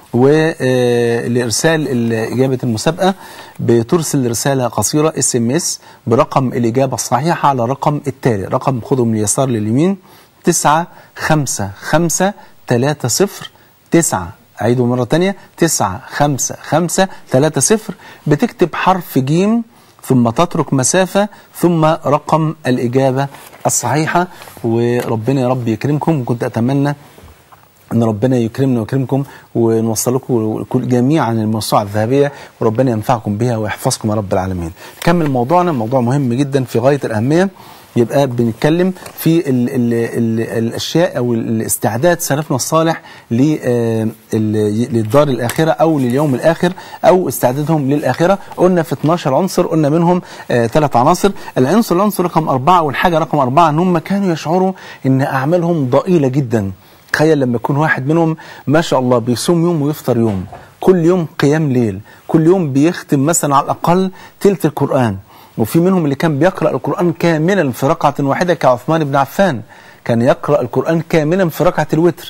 Speaker 2: ولإرسال إجابة المسابقة بترسل رسالة قصيرة اس ام اس برقم الإجابة الصحيحة على رقم التالي رقم خده من اليسار لليمين 9 5 5 3 0 9 أعيده مرة تانية 9 5 5 3 0 بتكتب حرف جيم ثم تترك مسافة ثم رقم الإجابة الصحيحة وربنا يا رب يكرمكم وكنت أتمنى ان ربنا يكرمنا ويكرمكم ونوصل لكم جميعا الموسوعه الذهبيه وربنا ينفعكم بها ويحفظكم يا رب العالمين. نكمل موضوعنا موضوع مهم جدا في غايه الاهميه يبقى بنتكلم في ال ال ال الاشياء او الاستعداد سلفنا الصالح للدار الاخره او لليوم الاخر او استعدادهم للاخره قلنا في 12 عنصر قلنا منهم ثلاث عناصر العنصر العنصر رقم اربعه والحاجه رقم اربعه ان هم كانوا يشعروا ان اعمالهم ضئيله جدا تخيل لما يكون واحد منهم ما شاء الله بيصوم يوم ويفطر يوم كل يوم قيام ليل كل يوم بيختم مثلا على الأقل تلت القرآن وفي منهم اللي كان بيقرأ القرآن كاملا في ركعة واحدة كعثمان بن عفان كان يقرأ القرآن كاملا في ركعة الوتر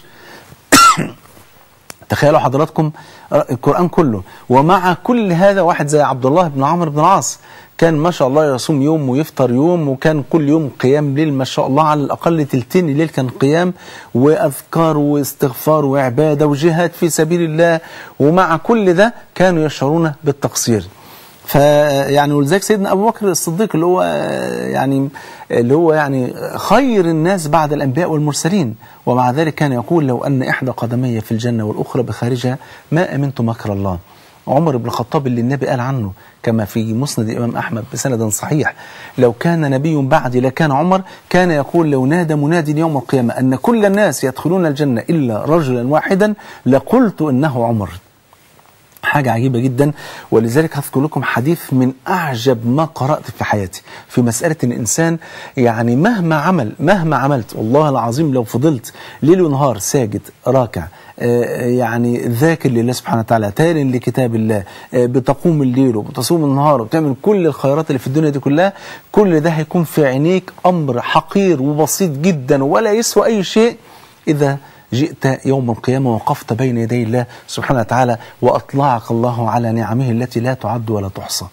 Speaker 2: تخيلوا حضراتكم القرآن كله ومع كل هذا واحد زي عبد الله بن عمرو بن العاص كان ما شاء الله يصوم يوم ويفطر يوم وكان كل يوم قيام ليل ما شاء الله على الأقل تلتين الليل كان قيام وأذكار واستغفار وعبادة وجهاد في سبيل الله ومع كل ده كانوا يشعرون بالتقصير فيعني ولذلك سيدنا ابو بكر الصديق اللي هو يعني اللي هو يعني خير الناس بعد الانبياء والمرسلين ومع ذلك كان يقول لو ان احدى قدمي في الجنه والاخرى بخارجها ما امنت مكر الله عمر بن الخطاب اللي النبي قال عنه كما في مسند الامام احمد بسند صحيح لو كان نبي بعدي لكان عمر كان يقول لو نادى مناد يوم القيامه ان كل الناس يدخلون الجنه الا رجلا واحدا لقلت انه عمر حاجة عجيبة جدا ولذلك هذكر لكم حديث من أعجب ما قرأت في حياتي في مسألة الإنسان يعني مهما عمل مهما عملت والله العظيم لو فضلت ليل ونهار ساجد راكع يعني ذاكر لله سبحانه وتعالى تال لكتاب الله بتقوم الليل وبتصوم النهار وبتعمل كل الخيرات اللي في الدنيا دي كلها كل ده هيكون في عينيك أمر حقير وبسيط جدا ولا يسوى أي شيء إذا جئت يوم القيامة وقفت بين يدي الله سبحانه وتعالى وأطلعك الله على نعمه التي لا تعد ولا تحصى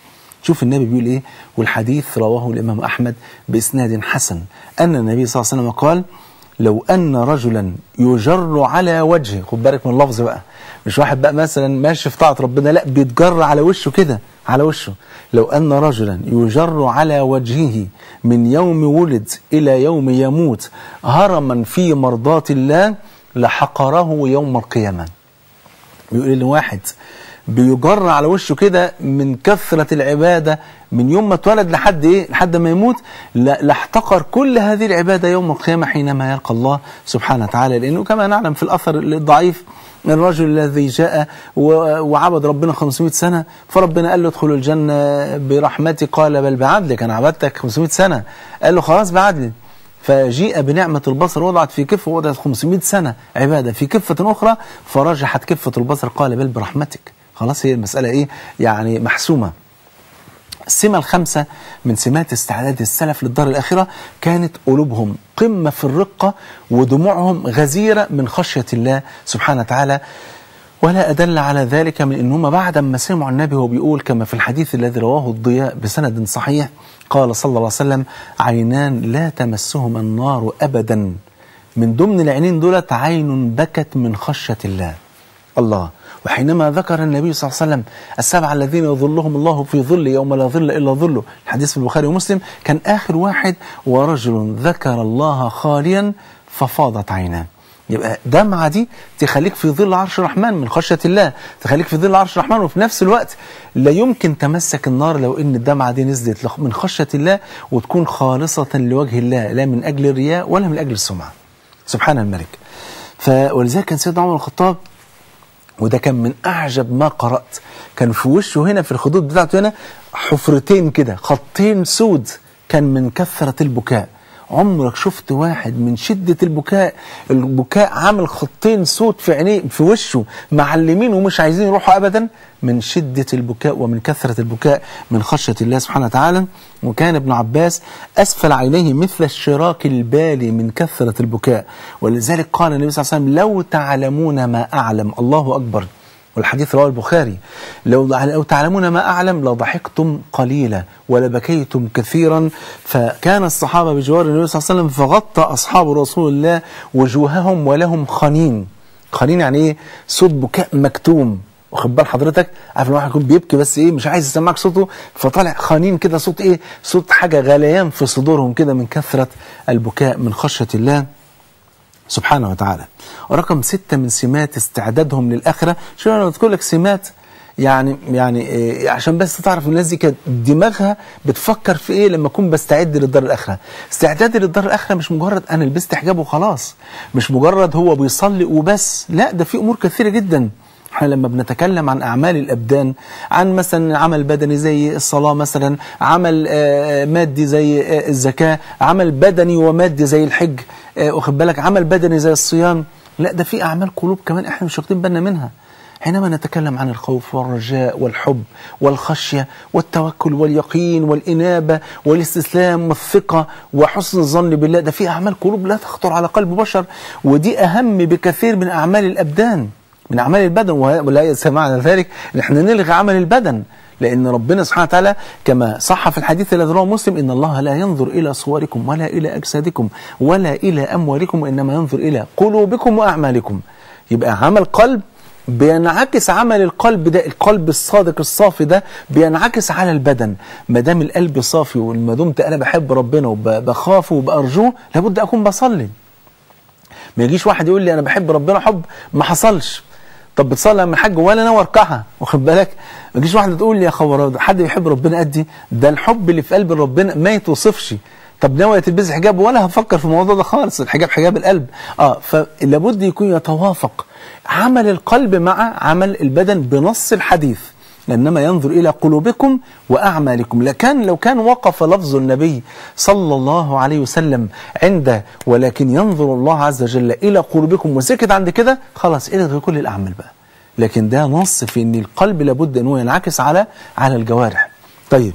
Speaker 2: شوف النبي بيقول ايه والحديث رواه الامام احمد باسناد حسن ان النبي صلى الله عليه وسلم قال لو ان رجلا يجر على وجهه خد بالك من اللفظ بقى مش واحد بقى مثلا ماشي في طاعه ربنا لا بيتجر على وشه كده على وشه لو ان رجلا يجر على وجهه من يوم ولد الى يوم يموت هرما في مرضات الله لحقره يوم القيامه بيقول لي واحد بيجر على وشه كده من كثرة العبادة من يوم ما اتولد لحد ايه لحد ما يموت لا- لاحتقر كل هذه العبادة يوم القيامة حينما يلقى الله سبحانه وتعالى لأنه كما نعلم في الأثر الضعيف الرجل الذي جاء و- وعبد ربنا 500 سنة فربنا قال له ادخل الجنة برحمتي قال بل بعدلك أنا عبدتك 500 سنة قال له خلاص بعدلي فجيء بنعمة البصر وضعت في كفة وضعت 500 سنة عبادة في كفة أخرى فرجحت كفة البصر قال بل برحمتك خلاص هي المسألة إيه يعني محسومة السمة الخمسة من سمات استعداد السلف للدار الآخرة كانت قلوبهم قمة في الرقة ودموعهم غزيرة من خشية الله سبحانه وتعالى ولا أدل على ذلك من أنهم بعد ما سمعوا النبي وهو بيقول كما في الحديث الذي رواه الضياء بسند صحيح قال صلى الله عليه وسلم عينان لا تمسهما النار أبدا من ضمن العينين دولت عين بكت من خشية الله الله وحينما ذكر النبي صلى الله عليه وسلم السبعة الذين يظلهم الله في ظل يوم لا ظل إلا ظله الحديث في البخاري ومسلم كان آخر واحد ورجل ذكر الله خاليا ففاضت عيناه يبقى دمعة دي تخليك في ظل عرش الرحمن من خشية الله تخليك في ظل عرش الرحمن وفي نفس الوقت لا يمكن تمسك النار لو ان الدمعة دي نزلت لخ- من خشية الله وتكون خالصة لوجه الله لا من أجل الرياء ولا من أجل السمعة سبحان الملك ف ولذلك كان سيدنا عمر بن الخطاب وده كان من اعجب ما قرات كان في وشه هنا في الخدود بتاعته هنا حفرتين كده خطين سود كان من كثره البكاء عمرك شفت واحد من شدة البكاء البكاء عامل خطين سود في عينيه في وشه معلمين ومش عايزين يروحوا أبدا من شدة البكاء ومن كثرة البكاء من خشية الله سبحانه وتعالى وكان ابن عباس أسفل عينيه مثل الشراك البالي من كثرة البكاء ولذلك قال النبي صلى الله عليه وسلم لو تعلمون ما أعلم الله أكبر والحديث رواه البخاري لو لو تعلمون ما أعلم لضحكتم قليلا ولبكيتم كثيرا فكان الصحابة بجوار النبي صلى الله عليه وسلم فغطى أصحاب رسول الله وجوههم ولهم خنين خنين يعني إيه صوت بكاء مكتوم واخد بال حضرتك عارف لما واحد يكون بيبكي بس ايه مش عايز يسمعك صوته فطالع خنين كده صوت ايه صوت حاجه غليان في صدورهم كده من كثره البكاء من خشيه الله سبحانه وتعالى ورقم ستة من سمات استعدادهم للآخرة شو أنا بذكر لك سمات يعني يعني إيه عشان بس تعرف الناس دي كانت دماغها بتفكر في ايه لما اكون بستعد للدار الاخره استعدادي للدار الاخره مش مجرد انا لبست حجاب وخلاص مش مجرد هو بيصلي وبس لا ده في امور كثيره جدا احنا لما بنتكلم عن اعمال الابدان عن مثلا عمل بدني زي الصلاه مثلا عمل آه، مادي زي آه، الزكاه عمل بدني ومادي زي الحج آه، واخد بالك عمل بدني زي الصيام لا ده في اعمال قلوب كمان احنا مش واخدين بالنا منها حينما نتكلم عن الخوف والرجاء والحب والخشيه والتوكل واليقين والانابه والاستسلام والثقه وحسن الظن بالله ده في اعمال قلوب لا تخطر على قلب بشر ودي اهم بكثير من اعمال الابدان من اعمال البدن ولا يسمعنا ذلك ان احنا نلغي عمل البدن لان ربنا سبحانه وتعالى كما صح في الحديث الذي رواه مسلم ان الله لا ينظر الى صوركم ولا الى اجسادكم ولا الى اموالكم وانما ينظر الى قلوبكم واعمالكم يبقى عمل قلب بينعكس عمل القلب ده القلب الصادق الصافي ده بينعكس على البدن ما دام القلب صافي وما دمت انا بحب ربنا وبخافه وبارجوه لابد اكون بصلي ما يجيش واحد يقول لي انا بحب ربنا حب ما حصلش طب بتصلي يا عم الحاج ولا ناوي اركعها واخد بالك ما يجيش واحده تقول لي يا خبر حد بيحب ربنا قدي ده الحب اللي في قلب ربنا ما يتوصفش طب ناوي تلبسي حجاب ولا هفكر في الموضوع ده خالص الحجاب حجاب القلب اه فلابد يكون يتوافق عمل القلب مع عمل البدن بنص الحديث انما ينظر الى قلوبكم واعمالكم لكان لو كان وقف لفظ النبي صلى الله عليه وسلم عند ولكن ينظر الله عز وجل الى قلوبكم وسكت عند كده خلاص الغي كل الاعمال بقى لكن ده نص في ان القلب لابد ان هو ينعكس على على الجوارح طيب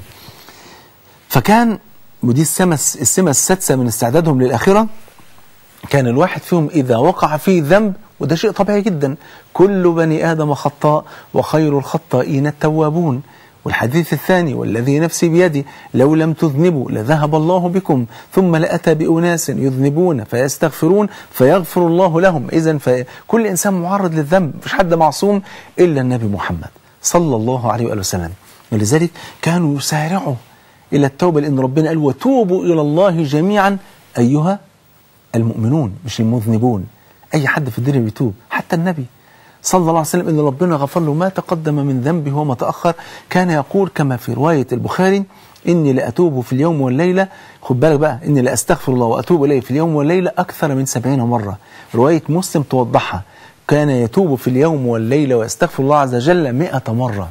Speaker 2: فكان ودي السمة السمة السادسة من استعدادهم للآخرة كان الواحد فيهم إذا وقع فيه ذنب وده شيء طبيعي جدا كل بني آدم خطاء وخير الخطائين التوابون والحديث الثاني والذي نفسي بيدي لو لم تذنبوا لذهب الله بكم ثم لأتى بأناس يذنبون فيستغفرون فيغفر الله لهم إذا فكل إنسان معرض للذنب مفيش حد معصوم إلا النبي محمد صلى الله عليه وآله وسلم ولذلك كانوا يسارعوا إلى التوبة لأن ربنا قال وتوبوا إلى الله جميعا أيها المؤمنون مش المذنبون أي حد في الدنيا بيتوب حتى النبي صلى الله عليه وسلم ان ربنا غفر له ما تقدم من ذنبه وما تاخر كان يقول كما في روايه البخاري اني لاتوب في اليوم والليله خد بالك بقى اني لاستغفر الله واتوب اليه في اليوم والليله اكثر من سبعين مره روايه مسلم توضحها كان يتوب في اليوم والليله ويستغفر الله عز وجل مئة مره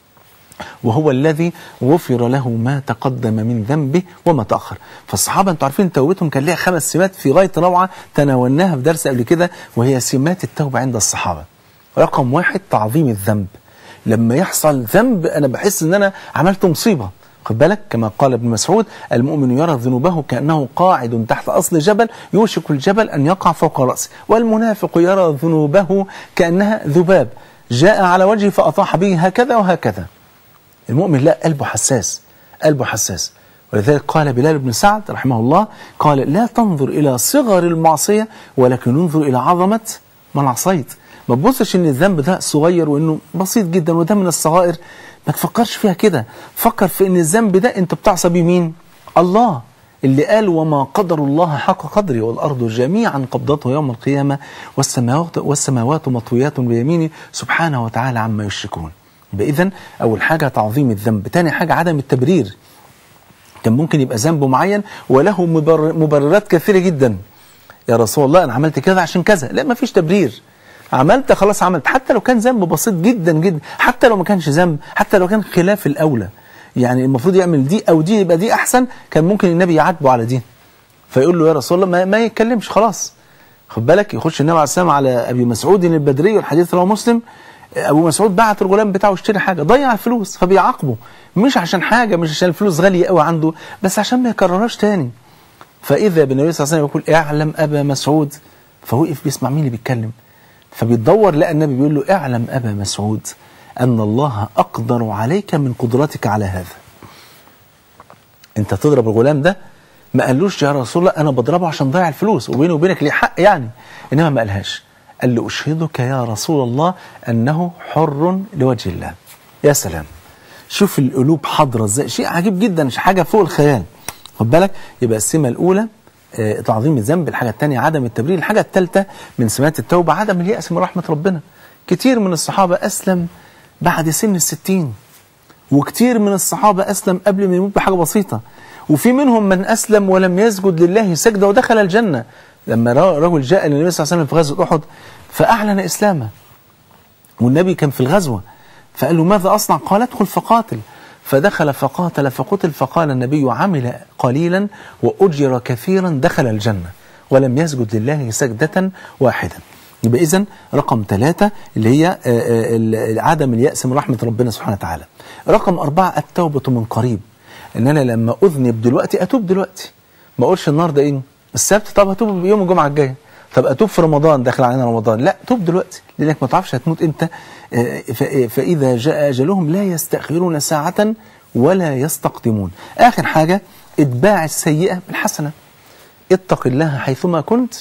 Speaker 2: وهو الذي غفر له ما تقدم من ذنبه وما تأخر فالصحابة انتوا عارفين توبتهم كان ليها خمس سمات في غاية روعة تناولناها في درس قبل كده وهي سمات التوبة عند الصحابة رقم واحد تعظيم الذنب لما يحصل ذنب انا بحس ان انا عملت مصيبه خد بالك كما قال ابن مسعود المؤمن يرى ذنوبه كانه قاعد تحت اصل جبل يوشك الجبل ان يقع فوق راسه والمنافق يرى ذنوبه كانها ذباب جاء على وجهه فاطاح به هكذا وهكذا المؤمن لا قلبه حساس قلبه حساس ولذلك قال بلال بن سعد رحمه الله قال لا تنظر الى صغر المعصيه ولكن انظر الى عظمه من عصيت ما تبصش ان الذنب ده صغير وانه بسيط جدا وده من الصغائر ما تفكرش فيها كده فكر في ان الذنب ده انت بتعصى بيه مين الله اللي قال وما قدر الله حق قدره والارض جميعا قبضته يوم القيامه والسماوات والسماوات مطويات بيمينه سبحانه وتعالى عما يشركون يبقى اذا اول حاجه تعظيم الذنب ثاني حاجه عدم التبرير كان ممكن يبقى ذنب معين وله مبرر مبررات كثيره جدا يا رسول الله انا عملت كذا عشان كذا لا ما فيش تبرير عملت خلاص عملت حتى لو كان ذنب بسيط جدا جدا حتى لو ما كانش ذنب حتى لو كان خلاف الاولى يعني المفروض يعمل دي او دي يبقى دي احسن كان ممكن النبي يعاتبه على دي فيقول له يا رسول الله ما, ما يتكلمش خلاص خد بالك يخش النبي عليه السلام على ابي مسعود البدري والحديث رواه مسلم ابو مسعود بعت الغلام بتاعه يشتري حاجه ضيع الفلوس فبيعاقبه مش عشان حاجه مش عشان الفلوس غاليه قوي عنده بس عشان ما يكررهاش تاني فاذا بالنبي صلى الله عليه وسلم يقول اعلم ابا مسعود فوقف بيسمع مين اللي بيتكلم فبيتدور لقى النبي بيقول له اعلم ابا مسعود ان الله اقدر عليك من قدرتك على هذا انت تضرب الغلام ده ما قالوش يا رسول الله انا بضربه عشان ضيع الفلوس وبيني وبينك ليه حق يعني انما ما قالهاش قال له اشهدك يا رسول الله انه حر لوجه الله يا سلام شوف القلوب حاضره ازاي شيء عجيب جدا حاجه فوق الخيال خد بالك يبقى السمه الاولى آه، تعظيم الذنب الحاجة الثانية عدم التبرير الحاجة الثالثة من سمات التوبة عدم اليأس من رحمة ربنا كتير من الصحابة أسلم بعد سن الستين وكتير من الصحابة أسلم قبل ما يموت بحاجة بسيطة وفي منهم من أسلم ولم يسجد لله سجدة ودخل الجنة لما را- رجل جاء للنبي صلى الله عليه وسلم في غزوة أحد فأعلن إسلامه والنبي كان في الغزوة فقال له ماذا أصنع قال ادخل فقاتل فدخل فقاتل فقتل فقال النبي عمل قليلا وأجر كثيرا دخل الجنة ولم يسجد لله سجدة واحدة يبقى إذن رقم ثلاثة اللي هي آه، آه، ال- عدم اليأس من رحمة ربنا سبحانه وتعالى رقم أربعة التوبة من قريب إن أنا لما أذنب دلوقتي أتوب دلوقتي ما أقولش النهاردة إيه السبت طب هتوب يوم الجمعة الجاية طب اتوب في رمضان داخل علينا رمضان لا توب دلوقتي لانك ما تعرفش هتموت امتى آه، ف- فاذا جاء اجلهم لا يستاخرون ساعه ولا يستقدمون اخر حاجه اتباع السيئه بالحسنه اتق الله حيثما كنت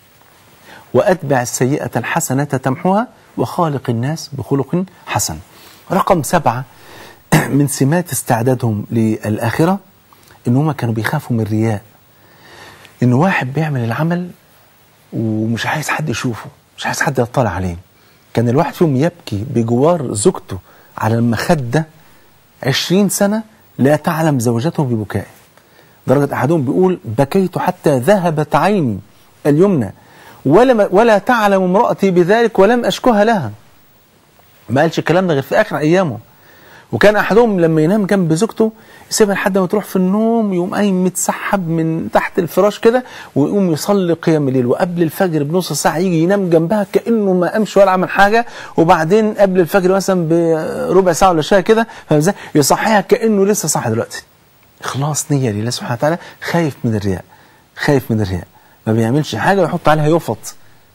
Speaker 2: واتبع السيئه الحسنه تمحوها وخالق الناس بخلق حسن رقم سبعه من سمات استعدادهم للاخره ان هم كانوا بيخافوا من الرياء ان واحد بيعمل العمل ومش عايز حد يشوفه مش عايز حد يطلع عليه كان الواحد فيهم يبكي بجوار زوجته على المخدة عشرين سنة لا تعلم زوجته ببكائه درجة أحدهم بيقول بكيت حتى ذهبت عيني اليمنى ولا, ولا تعلم امرأتي بذلك ولم أشكها لها ما قالش الكلام ده غير في آخر أيامه وكان احدهم لما ينام جنب زوجته يسيبها لحد ما تروح في النوم يقوم قايم متسحب من تحت الفراش كده ويقوم يصلي قيام الليل وقبل الفجر بنص ساعه يجي ينام جنبها كانه ما قامش ولا عمل حاجه وبعدين قبل الفجر مثلا بربع ساعه ولا شويه كده فاهم ازاي؟ يصحيها كانه لسه صاحي دلوقتي. اخلاص نيه لله سبحانه وتعالى خايف من الرياء خايف من الرياء ما بيعملش حاجه ويحط عليها يفط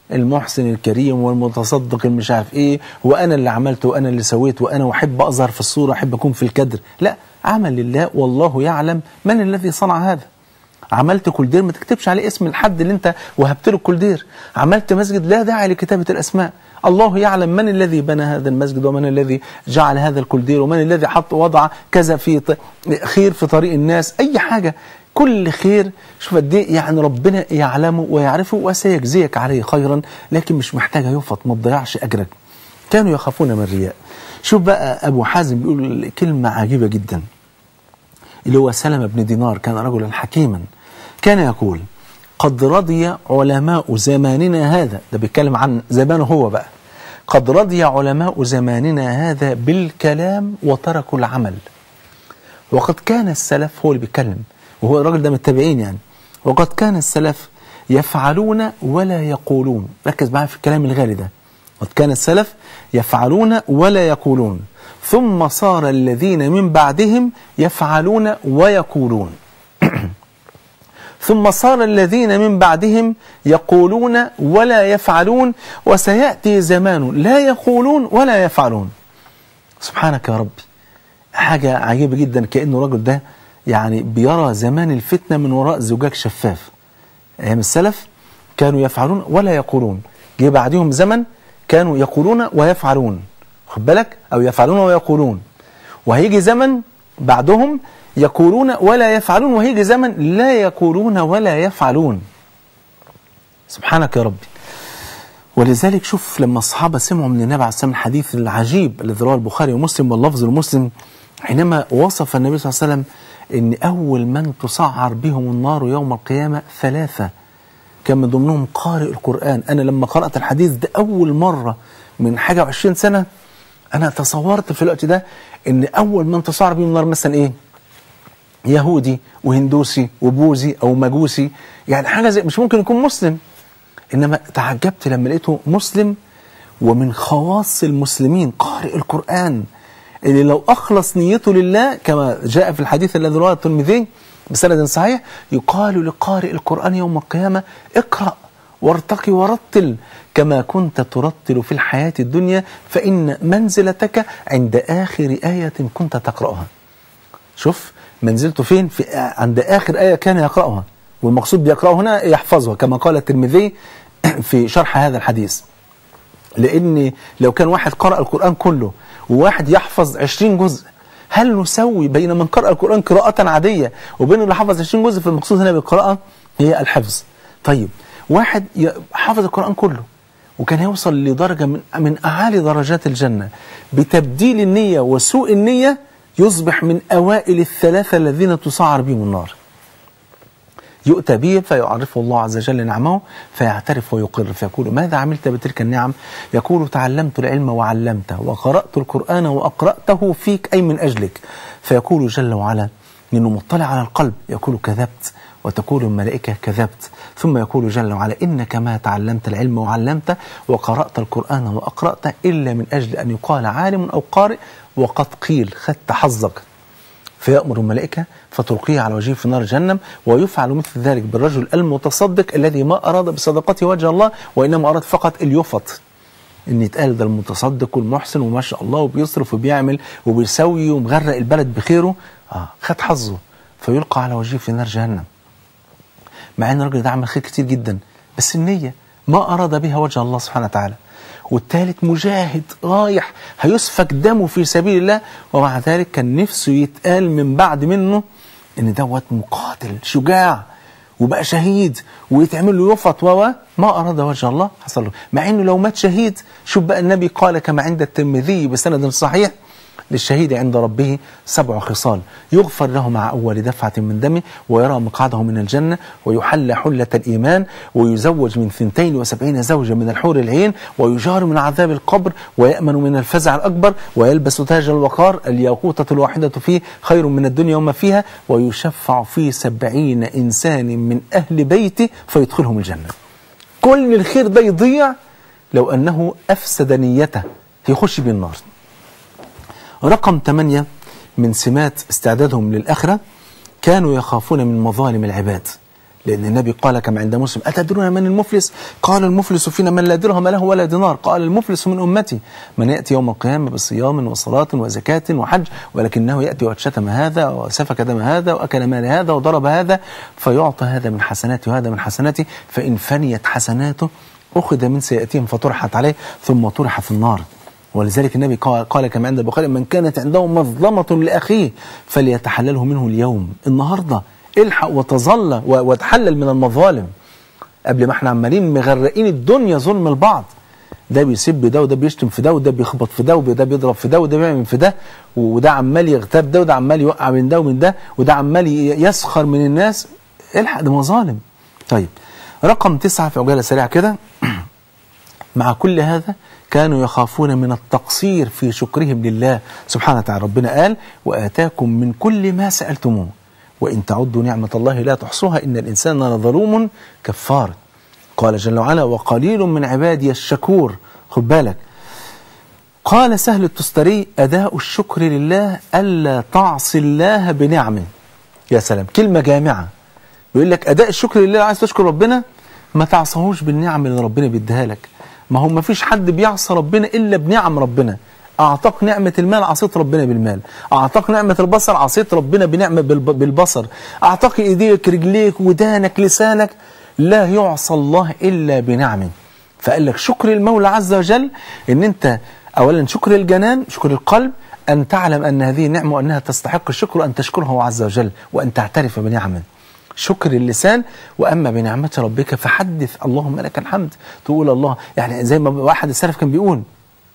Speaker 2: المحسن الكريم والمتصدق المش عارف ايه وانا اللي عملت وانا اللي سويت وانا واحب اظهر في الصوره احب اكون في الكدر لا عمل لله والله يعلم من الذي صنع هذا عملت كولدير ما تكتبش عليه اسم الحد اللي انت وهبت له الكولدير عملت مسجد لا داعي لكتابه الاسماء الله يعلم من الذي بنى هذا المسجد ومن الذي جعل هذا الكولدير ومن الذي حط وضع كذا في ط- خير في طريق الناس اي حاجه كل خير شوف قد ايه يعني ربنا يعلمه ويعرفه وسيجزيك عليه خيرا لكن مش محتاجه يفط ما تضيعش اجرك كانوا يخافون من الرياء شوف بقى ابو حازم بيقول كلمه عجيبه جدا اللي هو سلمة بن دينار كان رجلا حكيما كان يقول قد رضي علماء زماننا هذا ده بيتكلم عن زمانه هو بقى قد رضي علماء زماننا هذا بالكلام وتركوا العمل وقد كان السلف هو اللي بيتكلم وهو الراجل ده من التابعين يعني وقد كان السلف يفعلون ولا يقولون ركز معايا في الكلام الغالي ده قد كان السلف يفعلون ولا يقولون ثم صار الذين من بعدهم يفعلون ويقولون ثم صار الذين من بعدهم يقولون ولا يفعلون وسيأتي زمان لا يقولون ولا يفعلون سبحانك يا ربي حاجة عجيبة جدا كأنه الراجل ده يعني بيرى زمان الفتنة من وراء زجاج شفاف أيام السلف كانوا يفعلون ولا يقولون جه بعدهم زمن كانوا يقولون ويفعلون خد بالك أو يفعلون ويقولون وهيجي زمن بعدهم يقولون ولا يفعلون وهيجي زمن لا يقولون ولا يفعلون سبحانك يا ربي ولذلك شوف لما الصحابة سمعوا من النبي عليه الصلاة والسلام الحديث العجيب الذي رواه البخاري ومسلم واللفظ المسلم حينما وصف النبي صلى الله عليه وسلم ان اول من تسعر بهم النار يوم القيامة ثلاثة كان من ضمنهم قارئ القرآن انا لما قرأت الحديث ده اول مرة من حاجة وعشرين سنة انا تصورت في الوقت ده ان اول من تسعر بهم النار مثلا ايه يهودي وهندوسي وبوذي او مجوسي يعني حاجة زي مش ممكن يكون مسلم انما تعجبت لما لقيته مسلم ومن خواص المسلمين قارئ القرآن اللي لو أخلص نيته لله كما جاء في الحديث الذي رواه الترمذي بسند صحيح يقال لقارئ القرآن يوم القيامة اقرأ وارتقي ورتل كما كنت ترتل في الحياة الدنيا فإن منزلتك عند آخر آية كنت تقرأها شوف منزلته فين في عند آخر آية كان يقرأها والمقصود بيقرأه هنا يحفظها كما قال الترمذي في شرح هذا الحديث لأن لو كان واحد قرأ القرآن كله وواحد يحفظ 20 جزء هل نسوي بين من قرأ القرآن قراءة عادية وبين اللي حفظ 20 جزء فالمقصود هنا بالقراءة هي الحفظ طيب واحد ي- حفظ القرآن كله وكان هيوصل لدرجة من, من أعالي درجات الجنة بتبديل النية وسوء النية يصبح من أوائل الثلاثة الذين تسعر بهم النار يؤتى به فيعرفه الله عز وجل نعمه فيعترف ويقر فيقول ماذا عملت بتلك النعم يقول تعلمت العلم وعلمته وقرأت القرآن وأقرأته فيك أي من أجلك فيقول جل وعلا لأنه مطلع على القلب يقول كذبت وتقول الملائكة كذبت ثم يقول جل وعلا إنك ما تعلمت العلم وعلمته وقرأت القرآن وأقرأته إلا من أجل أن يقال عالم أو قارئ وقد قيل خدت حظك فيأمر الملائكة فتلقيه على وجهه في نار جهنم ويفعل مثل ذلك بالرجل المتصدق الذي ما أراد بصدقته وجه الله وإنما أراد فقط اليفط ان يتقال ده المتصدق والمحسن وما شاء الله وبيصرف وبيعمل وبيسوي ومغرق البلد بخيره اه خد حظه فيلقى على وجهه في نار جهنم مع ان الراجل ده عمل خير كتير جدا بس النية ما أراد بها وجه الله سبحانه وتعالى والثالث مجاهد رايح هيسفك دمه في سبيل الله ومع ذلك كان نفسه يتقال من بعد منه ان دوت مقاتل شجاع وبقى شهيد ويتعمل له يفط و ما أراد وجه الله حصل له مع انه لو مات شهيد شوف بقى النبي قال كما عند الترمذي بسند صحيح للشهيد عند ربه سبع خصال يغفر له مع أول دفعة من دمه ويرى مقعده من الجنة ويحل حلة الإيمان ويزوج من ثنتين وسبعين زوجة من الحور العين ويجار من عذاب القبر ويأمن من الفزع الأكبر ويلبس تاج الوقار الياقوتة الواحدة فيه خير من الدنيا وما فيها ويشفع في سبعين إنسان من أهل بيته فيدخلهم الجنة كل الخير ده يضيع لو أنه أفسد نيته يخش بيه النار رقم ثمانية من سمات استعدادهم للآخرة كانوا يخافون من مظالم العباد لأن النبي قال كما عند مسلم أتدرون من المفلس؟ قال المفلس فينا من لا درهم له ولا دينار قال المفلس من أمتي من يأتي يوم القيامة بصيام وصلاة وزكاة وحج ولكنه يأتي وشتم هذا وسفك دم هذا وأكل مال هذا وضرب هذا فيعطى هذا من حسناته وهذا من حسناته فإن فنيت حسناته أخذ من سيئاتهم فطرحت عليه ثم طرح في النار ولذلك النبي قال, قال كما عند البخاري من كانت عنده مظلمة لأخيه فليتحلله منه اليوم النهاردة الحق وتظل و- وتحلل من المظالم قبل ما احنا عمالين مغرقين الدنيا ظلم البعض ده بيسب ده وده بيشتم في ده وده بيخبط في ده وده بيضرب في ده وده بيعمل في ده وده عمال يغتاب ده وده عمال يوقع من ده ومن ده وده عمال ي- يسخر من الناس الحق ده مظالم طيب رقم تسعة في عجالة سريعة كده مع كل هذا كانوا يخافون من التقصير في شكرهم لله سبحانه وتعالى ربنا قال وآتاكم من كل ما سألتموه وإن تعدوا نعمة الله لا تحصوها إن الإنسان لظلوم كفار قال جل وعلا وقليل من عبادي الشكور خد بالك قال سهل التستري أداء الشكر لله ألا تعصي الله بنعمه يا سلام كلمة جامعة بيقول لك أداء الشكر لله عايز تشكر ربنا ما تعصهوش بالنعم اللي ربنا بيديها لك ما هو ما فيش حد بيعصى ربنا إلا بنعم ربنا أعطاك نعمة المال عصيت ربنا بالمال أعطاك نعمة البصر عصيت ربنا بنعمة بالب- بالبصر أعطاك إيديك رجليك ودانك لسانك لا يعصى الله إلا بنعمه فقال لك شكر المولى عز وجل ان انت اولا شكر الجنان شكر القلب ان تعلم ان هذه نعمه وانها تستحق الشكر وان تشكره هو عز وجل وان تعترف بنعمه شكر اللسان واما بنعمه ربك فحدث اللهم لك الحمد تقول الله يعني زي ما واحد السلف كان بيقول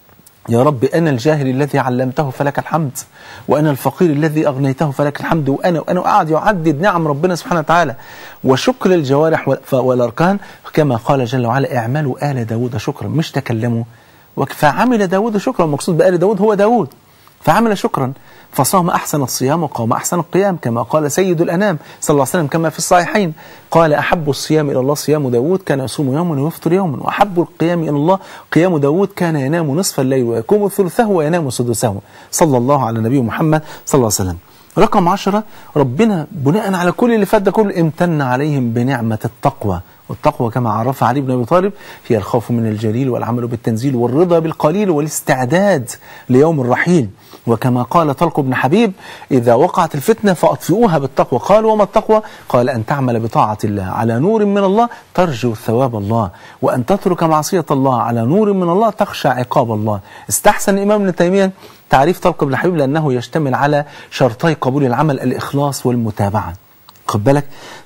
Speaker 2: يا رب أنا الجاهل الذي علمته فلك الحمد وأنا الفقير الذي أغنيته فلك الحمد وأنا وأنا قاعد يعدد نعم ربنا سبحانه وتعالى وشكر الجوارح وال- ف- والأركان كما قال جل وعلا اعملوا آل داود شكرا مش تكلموا وك- فعمل داود شكرا المقصود بآل داود هو داود فعمل شكرا فصام أحسن الصيام وقام أحسن القيام كما قال سيد الأنام صلى الله عليه وسلم كما في الصحيحين قال أحب الصيام إلى الله صيام داود كان يصوم يوما ويفطر يوما وأحب القيام إلى الله قيام داود كان ينام نصف الليل ويقوم ثلثه وينام سدسه صلى الله على نبي محمد صلى الله عليه وسلم رقم عشرة ربنا بناء على كل اللي فات ده كله امتن عليهم بنعمة التقوى والتقوى كما عرفها علي بن ابي طالب هي الخوف من الجليل والعمل بالتنزيل والرضا بالقليل والاستعداد ليوم الرحيل وكما قال طلق بن حبيب إذا وقعت الفتنة فأطفئوها بالتقوى قال وما التقوى قال أن تعمل بطاعة الله على نور من الله ترجو ثواب الله وأن تترك معصية الله على نور من الله تخشى عقاب الله استحسن الإمام ابن تيمية تعريف طلق بن حبيب لأنه يشتمل على شرطي قبول العمل الإخلاص والمتابعة خد بالك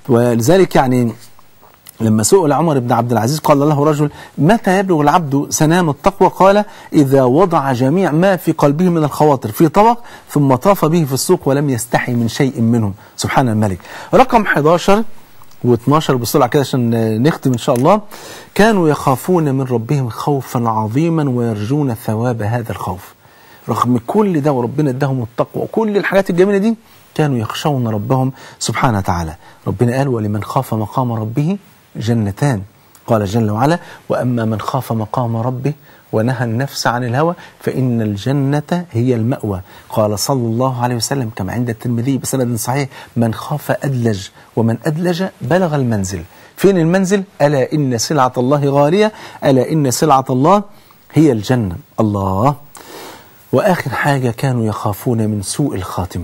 Speaker 2: ولذلك يعني لما سئل عمر بن عبد العزيز قال له رجل متى يبلغ العبد سنام التقوى قال إذا وضع جميع ما في قلبه من الخواطر في طبق ثم طاف به في السوق ولم يستحي من شيء منه سبحان الملك رقم 11 و12 بسرعة كده عشان نختم إن شاء الله كانوا يخافون من ربهم خوفا عظيما ويرجون ثواب هذا الخوف رغم كل ده وربنا اداهم التقوى وكل الحاجات الجميلة دي كانوا يخشون ربهم سبحانه وتعالى ربنا قال ولمن خاف مقام ربه جنتان قال جل وعلا وأما من خاف مقام ربه ونهى النفس عن الهوى فإن الجنة هي المأوى قال صلى الله عليه وسلم كما عند الترمذي بسند صحيح من خاف أدلج ومن أدلج بلغ المنزل فين المنزل ألا إن سلعة الله غالية ألا إن سلعة الله هي الجنة الله وآخر حاجة كانوا يخافون من سوء الخاتمة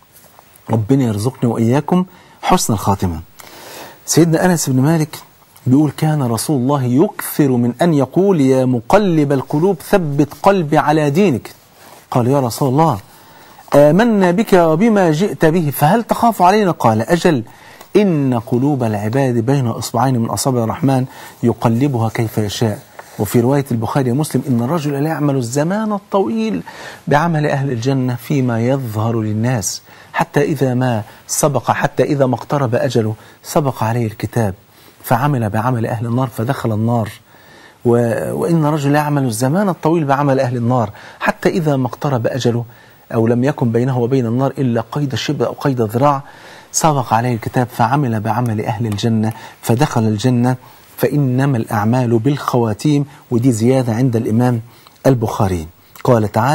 Speaker 2: ربنا يرزقني وإياكم حسن الخاتمة سيدنا أنس بن مالك بيقول كان رسول الله يكثر من أن يقول يا مقلب القلوب ثبت قلبي على دينك قال يا رسول الله آمنا بك وبما جئت به فهل تخاف علينا قال أجل إن قلوب العباد بين إصبعين من أصابع الرحمن يقلبها كيف يشاء وفي رواية البخاري ومسلم إن الرجل لا يعمل الزمان الطويل بعمل أهل الجنة فيما يظهر للناس حتى إذا ما سبق حتى إذا ما اقترب أجله سبق عليه الكتاب فعمل بعمل أهل النار فدخل النار و... وإن رجل يعمل الزمان الطويل بعمل أهل النار حتى إذا ما اقترب أجله أو لم يكن بينه وبين النار إلا قيد شبه أو قيد ذراع سبق عليه الكتاب فعمل بعمل أهل الجنة فدخل الجنة فإنما الأعمال بالخواتيم ودي زيادة عند الإمام البخاري قال تعالى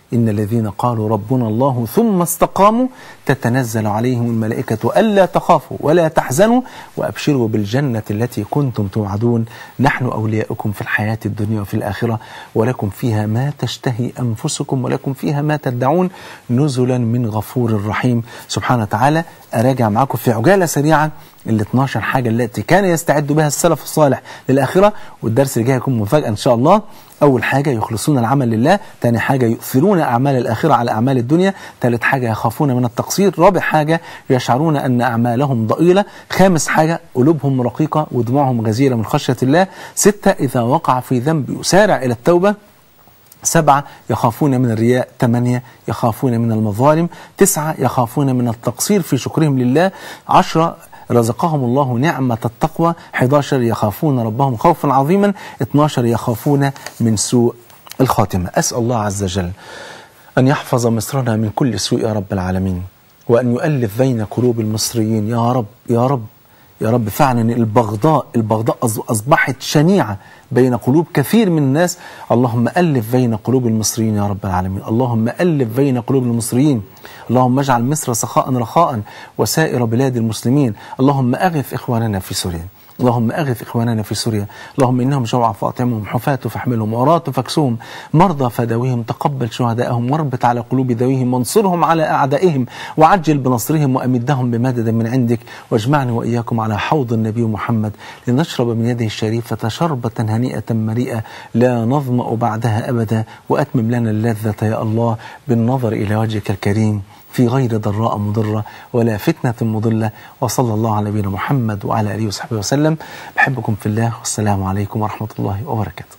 Speaker 2: إن الذين قالوا ربنا الله ثم استقاموا تتنزل عليهم الملائكة ألا تخافوا ولا تحزنوا وأبشروا بالجنة التي كنتم توعدون نحن أولياؤكم في الحياة الدنيا وفي الآخرة ولكم فيها ما تشتهي أنفسكم ولكم فيها ما تدعون نزلا من غفور رحيم سبحانه وتعالى أراجع معكم في عجالة سريعة ال 12 حاجة التي كان يستعد بها السلف الصالح للآخرة والدرس اللي جاي هيكون مفاجأة إن شاء الله أول حاجة يخلصون العمل لله تاني حاجة يؤثرون أعمال الآخرة على أعمال الدنيا ثالث حاجة يخافون من التقصير رابع حاجة يشعرون أن أعمالهم ضئيلة خامس حاجة قلوبهم رقيقة ودموعهم غزيرة من خشية الله ستة إذا وقع في ذنب يسارع إلى التوبة سبعة يخافون من الرياء ثمانية يخافون من المظالم تسعة يخافون من التقصير في شكرهم لله عشرة رزقهم الله نعمة التقوى 11 يخافون ربهم خوفا عظيما 12 يخافون من سوء الخاتمة أسأل الله عز وجل أن يحفظ مصرنا من كل سوء يا رب العالمين وأن يؤلف بين قلوب المصريين يا رب يا رب يا رب فعلا البغضاء البغضاء أص- أصبحت شنيعة بين قلوب كثير من الناس اللهم ألف بين قلوب المصريين يا رب العالمين اللهم ألف بين قلوب المصريين اللهم اجعل مصر سخاء رخاء وسائر بلاد المسلمين اللهم أغث إخواننا في سوريا اللهم أغث إخواننا في سوريا اللهم إنهم جوع فاطعمهم حفاة فاحملهم عراة فاكسوهم مرضى فداويهم تقبل شهداءهم واربط على قلوب ذويهم وانصرهم على أعدائهم وعجل بنصرهم وأمدهم بمدد من عندك واجمعني وإياكم على حوض النبي محمد لنشرب من يده الشريفة شربة هنيئة مريئة لا نظمأ بعدها أبدا وأتمم لنا اللذة يا الله بالنظر إلى وجهك الكريم في غير ضراء مضرة ولا فتنة مضلة وصلى الله على نبينا محمد وعلى آله وصحبه وسلم بحبكم في الله والسلام عليكم ورحمة الله وبركاته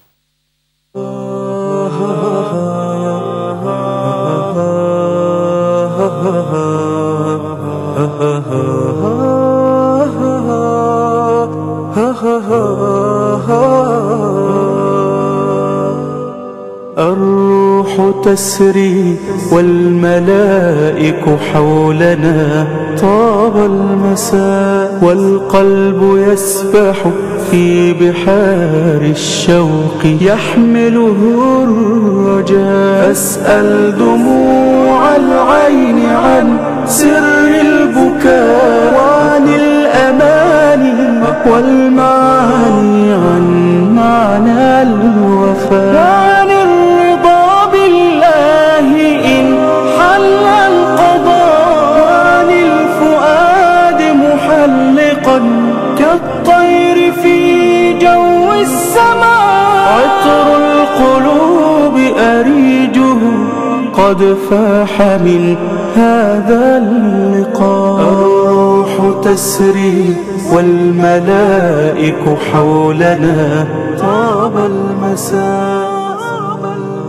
Speaker 1: الروح تسري والملائك حولنا طاب المساء والقلب يسبح في بحار الشوق يحمله الرجاء أسأل دموع العين عن سر البكاء وعن الأماني والمعاني عن معنى الوفاء وعن الرضا بالله إن حل القضاء وعن الفؤاد محلقا كالطير في جو السماء عطر القلوب أريجه قد فاح من هذا اللقاء الروح تسري والملائك حولنا طاب المساء